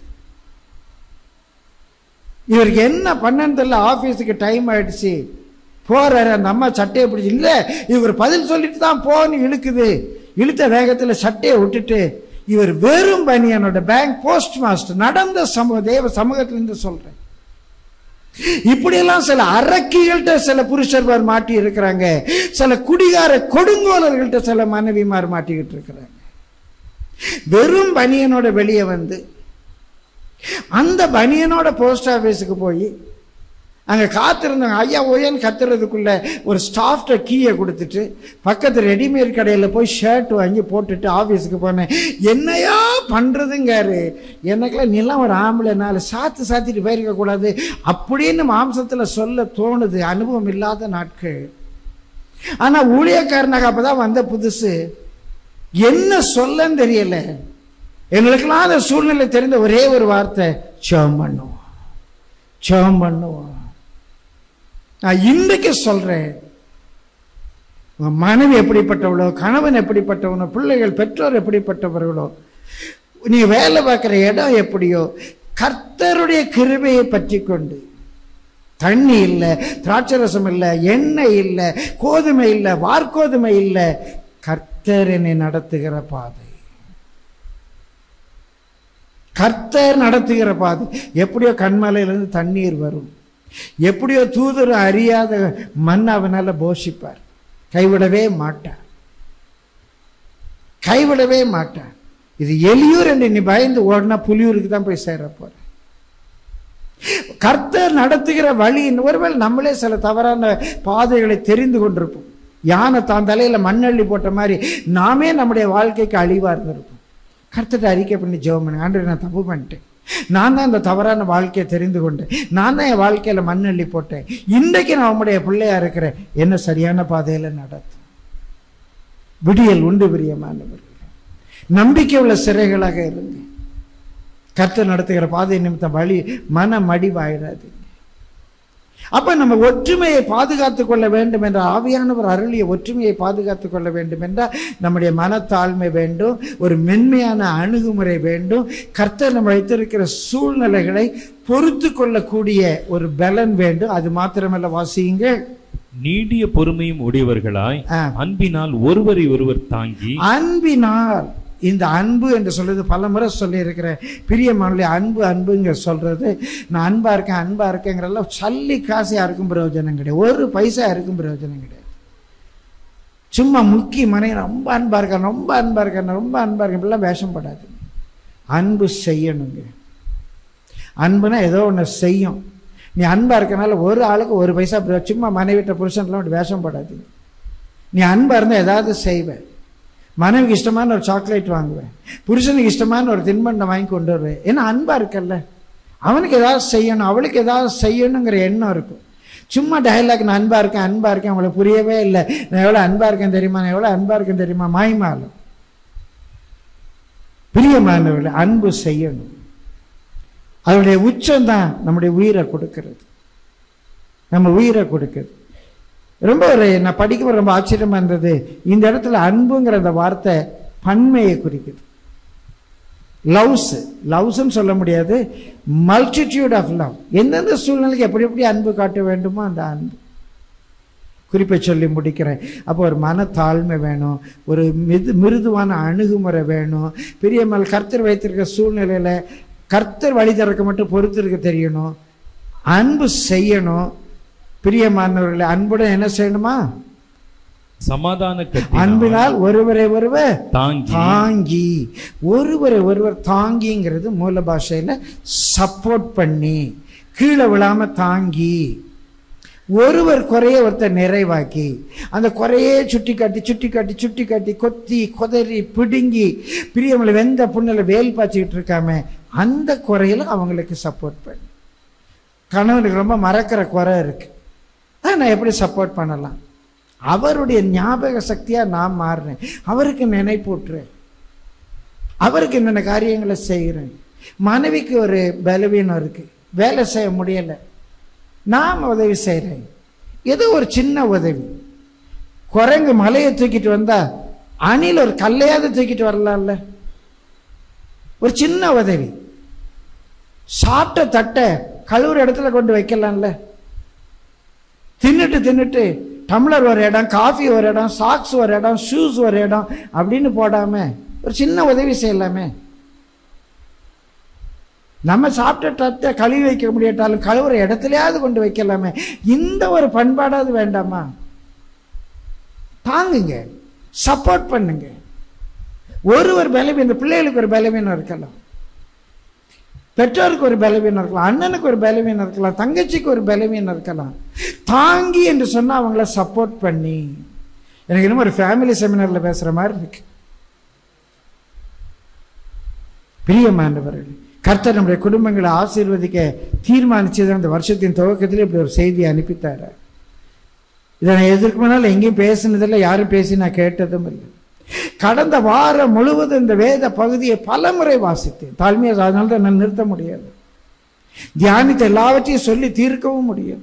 இவருக்கு என்ன பண்ணன்னு தெரியல ஆபீஸுக்கு டைம் ஆயிடுச்சு போறாரு அந்த அம்மா சட்டையை பிடிச்சி இல்ல இவர் பதில் சொல்லிட்டு தான் போன்னு இழுக்குது இழுத்த வேகத்துல சட்டையை விட்டுட்டு இவர் வெறும் பனியனோட பேங்க் போஸ்ட் மாஸ்டர் நடந்த சமூக தேவ சமூகத்திலிருந்து சொல்றேன் இப்படியெல்லாம் சில அரக்கிகள்கிட்ட சில புருஷர்மார் மாட்டி இருக்கிறாங்க சில குடிகார கொடுங்கோலர்கள்ட்ட சில மனைவிமார் மாட்டிக்கிட்டு இருக்கிறாங்க வெறும் பனியனோட வெளியே வந்து அந்த பனியனோட போஸ்ட் ஆபீஸுக்கு போய் அங்க காத்திருந்தாங்க ஐயா ஓயன்னு கத்துறதுக்குள்ள ஒரு ஸ்டாஃப்ட கீயை கொடுத்துட்டு பக்கத்து ரெடிமேட் கடையில் போய் ஷர்ட் வாங்கி போட்டுட்டு ஆஃபீஸுக்கு போனேன் என்னையா பண்றதுங்காரு எனக்குலாம் நிலம் ஒரு ஆம்பளை நாலு சாத்து சாத்திட்டு போயிருக்க கூடாது அப்படின்னு மாம்சத்துல சொல்ல தோணுது அனுபவம் இல்லாத நாட்கள் ஆனா ஊழியக்காரனாக அப்பதான் வந்த புதுசு என்ன சொல்லன்னு தெரியல எங்களுக்கெல்லாம் அந்த சூழ்நிலை தெரிந்த ஒரே ஒரு வார்த்தை ஜெபம் பண்ணுவோம் ஜெபம் பண்ணுவோம் நான் இன்றைக்கு சொல்றேன் உங்க மனைவி எப்படிப்பட்டவளோ கணவன் எப்படிப்பட்டவனோ பிள்ளைகள் பெற்றோர் எப்படிப்பட்டவர்களோ நீ வேலை பார்க்குற இடம் எப்படியோ கர்த்தருடைய கிருபையை பற்றி கொண்டு தண்ணி இல்லை திராட்சரசம் இல்லை எண்ணெய் இல்லை கோதுமை இல்லை வார்கோதுமை இல்லை கர்த்தர் என்னை நடத்துகிற பாதை கர்த்தர் நடத்துகிற பாதை எப்படியோ கண்மலையிலிருந்து தண்ணீர் வரும் எப்படியோ தூதர் அறியாத மண் அவனால போஷிப்பார் கைவிடவே மாட்டார் கைவிடவே மாட்டார் இது எலியூர் என்று நீ பயந்து ஓடினா புலியூருக்கு தான் போய் சேர போற கர்த்தர் நடத்துகிற வழி ஒருவேளை நம்மளே சில தவறான பாதைகளை தெரிந்து கொண்டிருப்போம் யானை தான் தலையில மண்ணள்ளி போட்ட மாதிரி நாமே நம்முடைய வாழ்க்கைக்கு அழிவா இருந்திருப்போம் கர்த்தர்ட்ட அறிக்கை பண்ணி ஜெபம் பண்ணி ஆண்டு நான் தப்பு பண்ணிட்டேன் நான் தான் இந்த தவறான வாழ்க்கையை தெரிந்து கொண்டேன் நான் தான் என் வாழ்க்கையில மண்ணள்ளி போட்டேன் இன்றைக்கு நான் உம்முடைய பிள்ளையா இருக்கிறேன் என்ன சரியான பாதையில நடத்தும் விடியல் உண்டு பிரியமானவர்கள் நம்பிக்கை உள்ள சிறைகளாக இருங்க கர்த்தர் நடத்துகிற பாதை நிமித்தம் வழி மன மடிவாயிடாது அப்ப நம்ம ஒற்றுமையை பாதுகாத்துக் கொள்ள வேண்டும் என்ற ஆவியானவர் அருளிய ஒற்றுமையை பாதுகாத்துக் கொள்ள வேண்டும் என்றால் நம்முடைய மனத்தாழ்மை வேண்டும் ஒரு மென்மையான அணுகுமுறை வேண்டும் கர்த்தர் நம்ம வைத்திருக்கிற சூழ்நிலைகளை பொறுத்து கொள்ளக்கூடிய ஒரு பலன் வேண்டும் அது மாத்திரமல்ல வாசியுங்கள் நீடிய பொறுமையும் உடையவர்களாய் ஆ. அன்பினால் ஒருவரை ஒருவர் தாங்கி அன்பினால் இந்த அன்பு என்று சொல்றது பல முறை சொல்லி இருக்கிறேன் பிரியமானே அன்பு அன்புங்க சொல்றது நான் அன்பா இருக்கேன் அன்பா இருக்கேங்கிறதெல்லாம் சல்லி காசு யாருக்கும் பிரயோஜனம் கிடையாது ஒரு பைசா யாருக்கும் பிரயோஜனம் கிடையாது சும்மா முக்கி மனை ரொம்ப அன்பா இருக்கேன் ரொம்ப அன்பா இருக்கேன் ரொம்ப அன்பா இருக்கேன் இப்படிலாம் வேஷம் படாது அன்பு செய்யணுங்க அன்புனா ஏதோ ஒன்று செய்யும் நீ அன்பா இருக்கனால ஒரு ஆளுக்கு ஒரு பைசா பிரயோ- சும்மா மனைவிட்ட புருஷன்லாம் அப்படி வேஷம் படாதீங்க நீ அன்பா இருந்தால் ஏதாவது செய்வேன் மனைவிக்கு இஷ்டமான ஒரு சாக்லேட் வாங்குவேன் புருஷனுக்கு இஷ்டமான ஒரு தின்பண்டம் வாங்கி கொண்டு வருவேன் ஏன்னா அன்பா இருக்கல்ல அவனுக்கு ஏதாவது செய்யணும் அவளுக்கு ஏதாவது செய்யணுங்கிற எண்ணம் இருக்கும் சும்மா டயலாக் நான் அன்பா இருக்கேன் அன்பா இருக்கேன் அவங்களுக்கு புரியவே இல்லை நான் எவ்வளோ அன்பா இருக்கேன் தெரியுமா நான் எவ்வளோ அன்பா இருக்கேன் தெரியுமா மாய்மாலும் பிரியமானவர்களே அன்பு செய்யணும் அதனுடைய உச்சம் தான் நம்முடைய உயிரை கொடுக்கிறது நம்ம உயிரை கொடுக்குது ரொம்ப ஒரு நான் படிக்கும்போது ரொம்ப ஆச்சரியமா இருந்தது இந்த இடத்துல அன்புங்கிற அந்த வார்த்தை பன்மையை குறிக்குது லவ்ஸ் லவ்ஸ்ன்னு சொல்ல முடியாது மல்டிடியூட் ஆஃப் லவ் எந்தெந்த சூழ்நிலைக்கு எப்படி எப்படி அன்பு காட்ட வேண்டுமோ அந்த அன்பு குறிப்பை சொல்லி முடிக்கிறேன் அப்போ ஒரு மனத்தாழ்மை வேணும் ஒரு மிது மிருதுவான அணுகுமுறை வேணும் பெரியம்மல் கர்த்தர் வைத்திருக்க சூழ்நிலையில கர்த்தர் வழி திறக்க மட்டும் பொறுத்திருக்க தெரியணும் அன்பு செய்யணும் பிரியமானவர்களை அன்புடன் என்ன செய்யணுமா சமாதான கட்டினால் அன்பினால் ஒருவரை ஒருவர் தாங்கி தாங்கி ஒருவரை ஒருவர் தாங்கிங்கிறது மூல பாஷையில சப்போர்ட் பண்ணி கீழே விழாம தாங்கி ஒருவர் குறைய ஒருத்தர் நிறைவாக்கி அந்த குறையே சுட்டி காட்டி சுட்டி காட்டி சுட்டி காட்டி கொத்தி கொதறி பிடுங்கி பிரியமலை வெந்த புண்ணில் வேல் பாய்ச்சிக்கிட்டு இருக்காம அந்த குறையில அவங்களுக்கு சப்போர்ட் பண்ணி கணவனுக்கு ரொம்ப மறக்கிற குறை இருக்கு அதை நான் எப்படி சப்போர்ட் பண்ணலாம் அவருடைய ஞாபக சக்தியா நான் மாறுறேன் அவருக்கு நினைப்பூட்டுறேன் அவருக்கு என்னென்ன காரியங்களை செய்கிறேன் மனைவிக்கு ஒரு பலவீனம் இருக்கு வேலை செய்ய முடியல நான் உதவி செய்கிறேன் ஏதோ ஒரு சின்ன உதவி குரங்கு மலையை தூக்கிட்டு வந்தா அணில் ஒரு கல்லையாவது தூக்கிட்டு வரலாம்ல ஒரு சின்ன உதவி சாப்பிட்ட தட்டை கழுவுற இடத்துல கொண்டு வைக்கலாம்ல தின்னுட்டு தின்னுட்டு டம்ளர் ஒரு இடம் காஃபி ஒரு இடம் சாக்ஸ் ஒரு இடம் ஷூஸ் ஒரு இடம் அப்படின்னு போடாம ஒரு சின்ன உதவி செய்யலாமே நம்ம சாப்பிட்ட தட்டை கழுவி வைக்க முடியாட்டாலும் கழுவுற இடத்துலயாவது கொண்டு வைக்கலாமே இந்த ஒரு பண்பாடாவது வேண்டாமா தாங்குங்க சப்போர்ட் பண்ணுங்க ஒருவர் பலவீனம் இந்த பிள்ளைகளுக்கு ஒரு பலவீனம் இருக்கலாம் பெற்றோருக்கு ஒரு பலவீனம் இருக்கலாம் அண்ணனுக்கு ஒரு பலவீனம் இருக்கலாம் தங்கச்சிக்கு ஒரு பலவீனம் இருக்கலாம் தாங்கி என்று சொன்னா அவங்கள சப்போர்ட் பண்ணி எனக்கு இன்னும் ஒரு ஃபேமிலி செமினார்ல பேசுற மாதிரி இருக்கு பிரியமானவர்கள் கர்த்தர் நம்முடைய குடும்பங்களை ஆசீர்வதிக்க தீர்மானிச்சது அந்த வருஷத்தின் துவக்கத்தில் இப்படி ஒரு செய்தியை அனுப்பித்தாரு இதை நான் எதற்கு முன்னால் எங்கேயும் பேசினதில்லை யாரும் பேசி நான் கேட்டதும் இல்லை கடந்த வாரம் முழுவதும் இந்த வேத பகுதியை பலமுறை வாசித்தேன் தாழ்மையாக அதனால தான் நான் நிறுத்த முடியாது தியானித்த எல்லாவற்றையும் சொல்லி தீர்க்கவும் முடியாது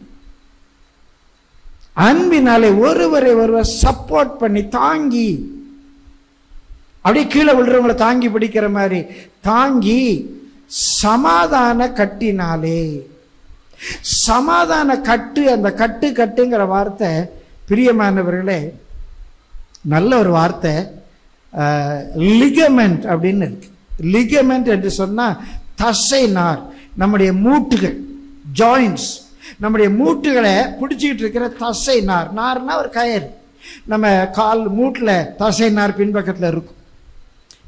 அன்பினாலே ஒருவரை ஒருவர் சப்போர்ட் பண்ணி தாங்கி அப்படியே கீழே விழுறவங்களை தாங்கி பிடிக்கிற மாதிரி தாங்கி சமாதான கட்டினாலே சமாதான கட்டு அந்த கட்டு கட்டுங்கிற வார்த்தை பிரியமானவர்களே நல்ல ஒரு வார்த்தை லிகமெண்ட் அப்படின்னு இருக்கு லிகமெண்ட் என்று சொன்னா தசை நார் நம்முடைய மூட்டுகள் ஜாயின்ஸ் நம்முடைய மூட்டுகளை பிடிச்சிக்கிட்டு இருக்கிற தசை நார் நார்னா ஒரு கயறு நம்ம கால் மூட்டில் தசை நார் பின்பக்கத்தில் இருக்கும்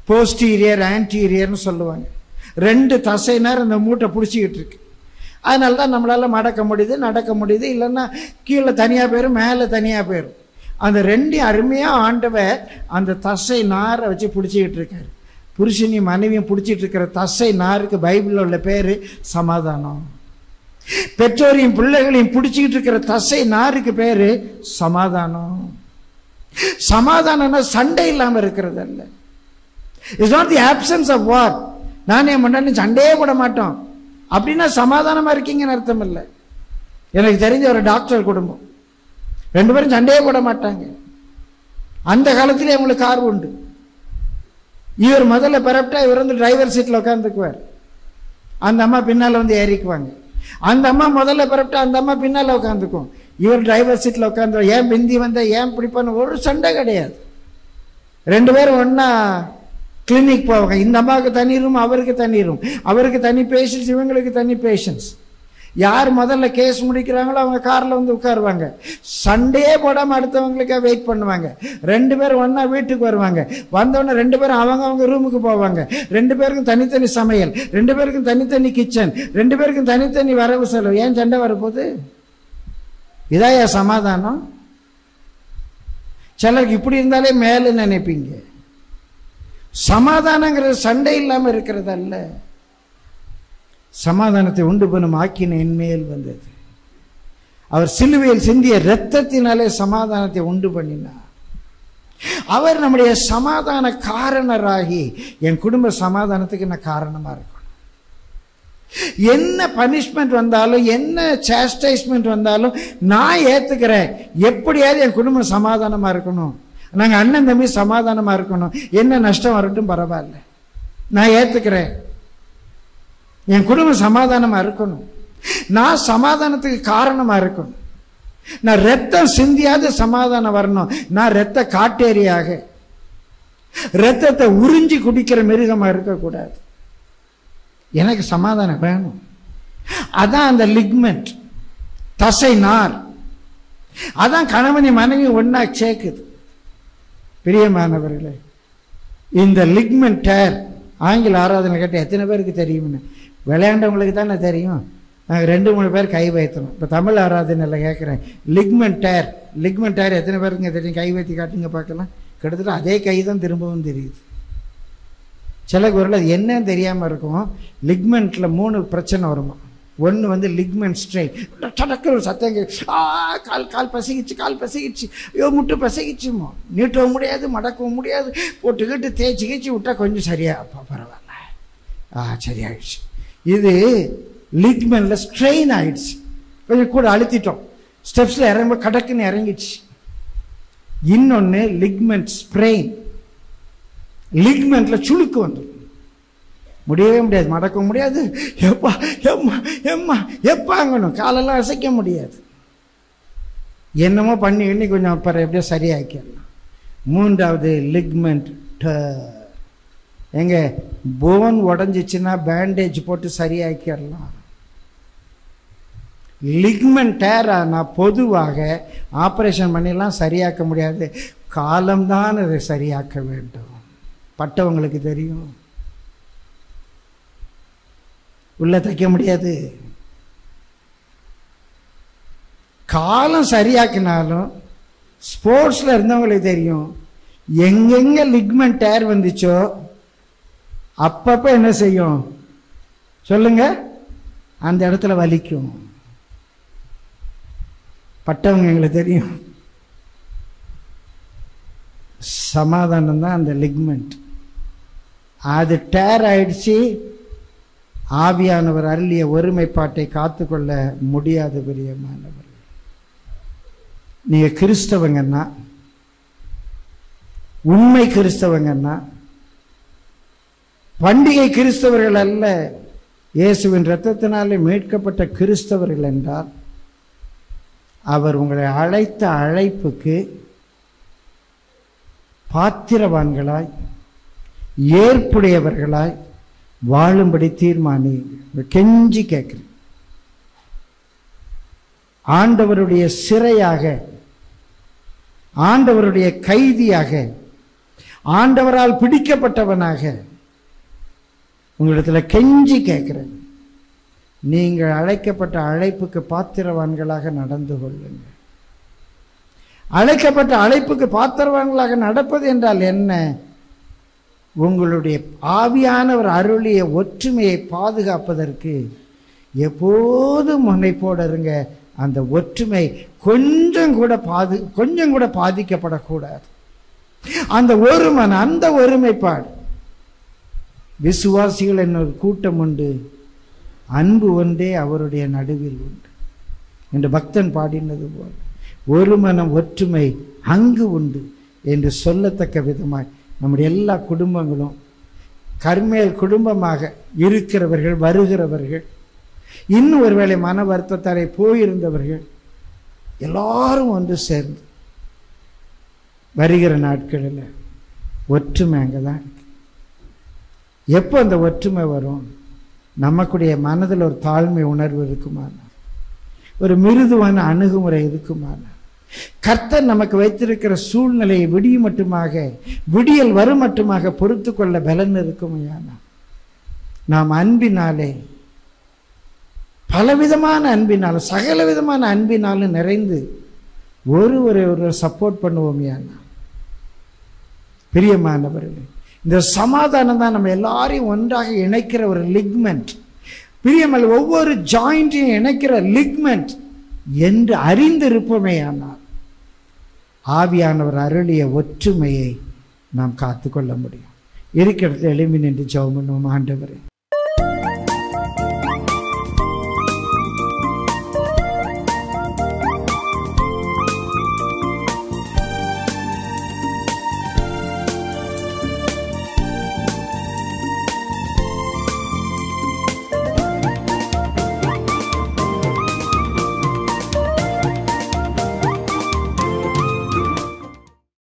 போஸ்டீரியர் ஆன்டீரியர்னு சொல்லுவாங்க ரெண்டு தசைனார் அந்த மூட்டை பிடிச்சிக்கிட்டு இருக்கு அதனால தான் நம்மளால் மடக்க முடியுது நடக்க முடியுது இல்லைன்னா கீழே தனியாக போயிரும் மேலே தனியாக போயிரும் அந்த ரெண்டையும் அருமையாக ஆண்டவர் அந்த தசை நாரை வச்சு பிடிச்சிக்கிட்டு இருக்காரு புருஷனி மனைவியும் பிடிச்சிட்டு இருக்கிற தசை நாருக்கு பைபிளில் உள்ள பேர் சமாதானம் பெற்றோரையும் பிள்ளைகளையும் பிடிச்சிக்கிட்டு இருக்கிற தசை நாருக்கு பேரு சமாதானம் சமாதானம்னா சண்டை இல்லாம இருக்கிறது அல்ல it's not the absence of war நான் என் முன்னாடி சண்டையே போட மாட்டோம் அப்படின்னா சமாதானமா இருக்கீங்கன்னு அர்த்தம் இல்லை எனக்கு தெரிஞ்ச ஒரு டாக்டர் குடும்பம் ரெண்டு பேரும் சண்டையே போட மாட்டாங்க அந்த காலத்திலே அவங்களுக்கு கார் உண்டு இவர் முதல்ல பரப்பிட்டா இவர் வந்து டிரைவர் சீட்டில் உட்காந்துக்குவார் அந்த அம்மா பின்னால் வந்து ஏறிக்குவாங்க அந்த அம்மா முதல்ல பரப்பிட்டா அந்த அம்மா பின்னால் உட்காந்துக்கும் இவர் டிரைவர் சீட்டில் உட்காந்து ஏன் பிந்தி வந்த ஏன் பிடிப்பான்னு ஒரு சண்டை கிடையாது ரெண்டு பேரும் ஒன்றா கிளினிக் போவாங்க இந்த அம்மாவுக்கு தனி ரூம் அவருக்கு தனி ரூம் அவருக்கு தனி பேஷன்ஸ் இவங்களுக்கு தனி பேஷன்ஸ் யார் முதல்ல கேஸ் முடிக்கிறாங்களோ அவங்க காரில் வந்து உட்காருவாங்க சண்டே போடாமல் அடுத்தவங்களுக்காக வெயிட் பண்ணுவாங்க ரெண்டு பேரும் ஒன்றா வீட்டுக்கு வருவாங்க வந்தோடனே ரெண்டு பேரும் அவங்க அவங்க ரூமுக்கு போவாங்க ரெண்டு பேருக்கும் தனித்தனி சமையல் ரெண்டு பேருக்கும் தனித்தனி கிச்சன் ரெண்டு பேருக்கும் தனித்தனி வரவு செலவு ஏன் சண்டை வரப்போகுது இதாயா சமாதானம் சிலருக்கு இப்படி இருந்தாலே மேலே நினைப்பீங்க சமாதானங்கிறது சண்டை இல்லாமல் இருக்கிறது அல்ல சமாதானத்தை உண்டு பண்ணும் ஆக்கின என்மேல் வந்தது அவர் சிலுவையில் சிந்திய இரத்தத்தினாலே சமாதானத்தை உண்டு பண்ணினார் அவர் நம்முடைய சமாதான காரணராகி என் குடும்ப சமாதானத்துக்கு நான் காரணமா இருக்கணும் என்ன பனிஷ்மெண்ட் வந்தாலும் என்ன சாஸ்டைஸ்மெண்ட் வந்தாலும் நான் ஏத்துக்கிறேன் எப்படியாவது என் குடும்பம் சமாதானமா இருக்கணும் நாங்க அண்ணன் தம்பி சமாதானமா இருக்கணும் என்ன நஷ்டம் வரட்டும் பரவாயில்ல நான் ஏத்துக்கிறேன் என் குடும்பம் சமாதானமா இருக்கணும் நான் சமாதானத்துக்கு காரணமா இருக்கணும் நான் ரத்தம் சிந்தியாத சமாதானம் வரணும் நான் ரத்த காட்டேரியாக ரத்தத்தை உறிஞ்சி குடிக்கிற மிருகமா இருக்கக்கூடாது எனக்கு சமாதானம் வேணும் அதான் அந்த லிக்மெண்ட் தசை நார் அதான் கணவனி மனைவி ஒன்னா சேர்க்குது பிரியமானவர்களே இந்த லிக்மெண்ட் டேர் ஆங்கில ஆராதனை கேட்ட எத்தனை பேருக்கு தெரியும்னு விளையாண்டவங்களுக்கு தானே தெரியும் நாங்கள் ரெண்டு மூணு பேர் கை வைத்தோம் இப்போ தமிழ் ஆராதனையில் கேட்குறேன் லிக்மெண்ட் டேர் லிக்மெண்ட் டேர் எத்தனை பேருக்குங்க தெரியும் கை வைத்து காட்டுங்க பார்க்கலாம் கிட்டத்தட்ட அதே கை தான் திரும்பவும் தெரியுது சில குரல் அது என்னன்னு தெரியாமல் இருக்கும் லிக்மெண்ட்டில் மூணு பிரச்சனை வருமா ஒன்று வந்து லிக்மெண்ட் ஸ்ட்ரெயின் சடக்கு ஒரு சத்தம் கேக்கு. ஆ கால் கால் பசகிச்சு கால் பசகிச்சு ஐயோ முட்டு பசகிச்சுமோ நீட்டவும் முடியாது மடக்கவும் முடியாது போட்டுக்கிட்டு தேய்ச்சி கீச்சு விட்டா கொஞ்சம் சரியா அப்பா பரவாயில்ல ஆ சரியாயிடுச்சு இது லிக்மெண்ட்டில் ஸ்ட்ரெயின் ஆயிடுச்சு கொஞ்சம் கூட அழுத்திட்டோம் ஸ்டெப்ஸில் இறங்க கடக்குன்னு இறங்கிடுச்சு இன்னொன்று லிக்மெண்ட் ஸ்ப்ரெயின் லிக்மெண்ட்ல சுளுக்கு வந்துடும் முடியவே முடியாது மடக்க முடியாது எப்பா எம்மா எம்மா எப்பாங்கணும் காலெல்லாம் அசைக்க முடியாது என்னமோ பண்ணி எண்ணி கொஞ்சம் அப்புறம் எப்படியோ சரியாக்கிடலாம் மூன்றாவது லிக்மெண்ட் எங்க போன் உடஞ்சிச்சுன்னா பேண்டேஜ் போட்டு சரியாக்கிடலாம் லிக்மெண்ட் டேர் ஆனால் பொதுவாக ஆப்ரேஷன் பண்ணிலாம் சரியாக்க முடியாது காலம்தான் அதை சரியாக்க வேண்டும் பட்டவங்களுக்கு தெரியும் உள்ள தைக்க முடியாது காலம் சரியாக்கினாலும் ஸ்போர்ட்ஸில் இருந்தவங்களுக்கு தெரியும் எங்கெங்க லிக்மெண்ட் டேர் வந்துச்சோ அப்பப்போ என்ன செய்யும் சொல்லுங்க அந்த இடத்துல வலிக்கும் பட்டவங்க எங்களுக்கு தெரியும் சமாதானம் தான் அந்த லிக்மெண்ட் அது டேர் ஆயிடுச்சு ஆவியானவர் அருளிய ஒருமைப்பாட்டை காத்துக்கொள்ள முடியாத பிரியமானவர் நீங்க கிறிஸ்தவங்கன்னா உண்மை கிறிஸ்தவங்கன்னா பண்டிகை கிறிஸ்தவர்கள் அல்ல இயேசுவின் இரத்தத்தினாலே மீட்கப்பட்ட கிறிஸ்தவர்கள் என்றால் அவர் உங்களை அழைத்த அழைப்புக்கு பாத்திரவான்களாய் ஏற்புடையவர்களாய் வாழும்படி தீர்மானி கெஞ்சி கேட்கிறேன் ஆண்டவருடைய சிறையாக ஆண்டவருடைய கைதியாக ஆண்டவரால் பிடிக்கப்பட்டவனாக உங்களிடத்துல கெஞ்சி கேட்கிறேன் நீங்கள் அழைக்கப்பட்ட அழைப்புக்கு பாத்திரவான்களாக நடந்து கொள்ளுங்கள் அழைக்கப்பட்ட அழைப்புக்கு பாத்திரவான்களாக நடப்பது என்றால் என்ன உங்களுடைய ஆவியானவர் அருளிய ஒற்றுமையை பாதுகாப்பதற்கு எப்போதும் முனைப்போட இருங்க அந்த ஒற்றுமை கொஞ்சம் கூட பாது கொஞ்சம் கூட பாதிக்கப்படக்கூடாது அந்த ஒருமன் அந்த ஒருமைப்பாடு விசுவாசிகள் என்னொரு கூட்டம் உண்டு அன்பு ஒன்றே அவருடைய நடுவில் உண்டு என்று பக்தன் பாடினது போல் ஒரு மனம் ஒற்றுமை அங்கு உண்டு என்று சொல்லத்தக்க விதமாய் நம்முடைய எல்லா குடும்பங்களும் கர்மேல் குடும்பமாக இருக்கிறவர்கள் வருகிறவர்கள் இன்னும் ஒருவேளை மன வருத்தத்தாலே போயிருந்தவர்கள் எல்லாரும் ஒன்று சேர்ந்து வருகிற நாட்களில் ஒற்றுமை அங்கே தான் இருக்கு எப்போ அந்த ஒற்றுமை வரும் நமக்குடைய மனதில் ஒரு தாழ்மை உணர்வு இருக்குமானா ஒரு மிருதுவான அணுகுமுறை இருக்குமானா கர்த்தர் நமக்கு வைத்திருக்கிற சூழ்நிலையை விடியும் மட்டுமாக விடியல் வரும் மட்டுமாக பொறுத்து கொள்ள பலன் இருக்குமையானா நாம் அன்பினாலே பலவிதமான அன்பினாலும் சகல விதமான அன்பினாலும் நிறைந்து ஒருவரை ஒருவர் சப்போர்ட் பண்ணுவோமையானா பிரியமானவர்களே இந்த சமாதானம் தான் நம்ம எல்லாரையும் ஒன்றாக இணைக்கிற ஒரு லிக்மெண்ட் பிரியமல் ஒவ்வொரு ஜாயிண்டையும் இணைக்கிற லிக்மெண்ட் என்று அறிந்திருப்போமே ஆனால் ஆவியானவர் அருளிய ஒற்றுமையை நாம் காத்துக்கொள்ள முடியும் இருக்கிற இடத்துல எழுமி நின்று ஜெபம் பண்ணுவோம் ஆண்டவரே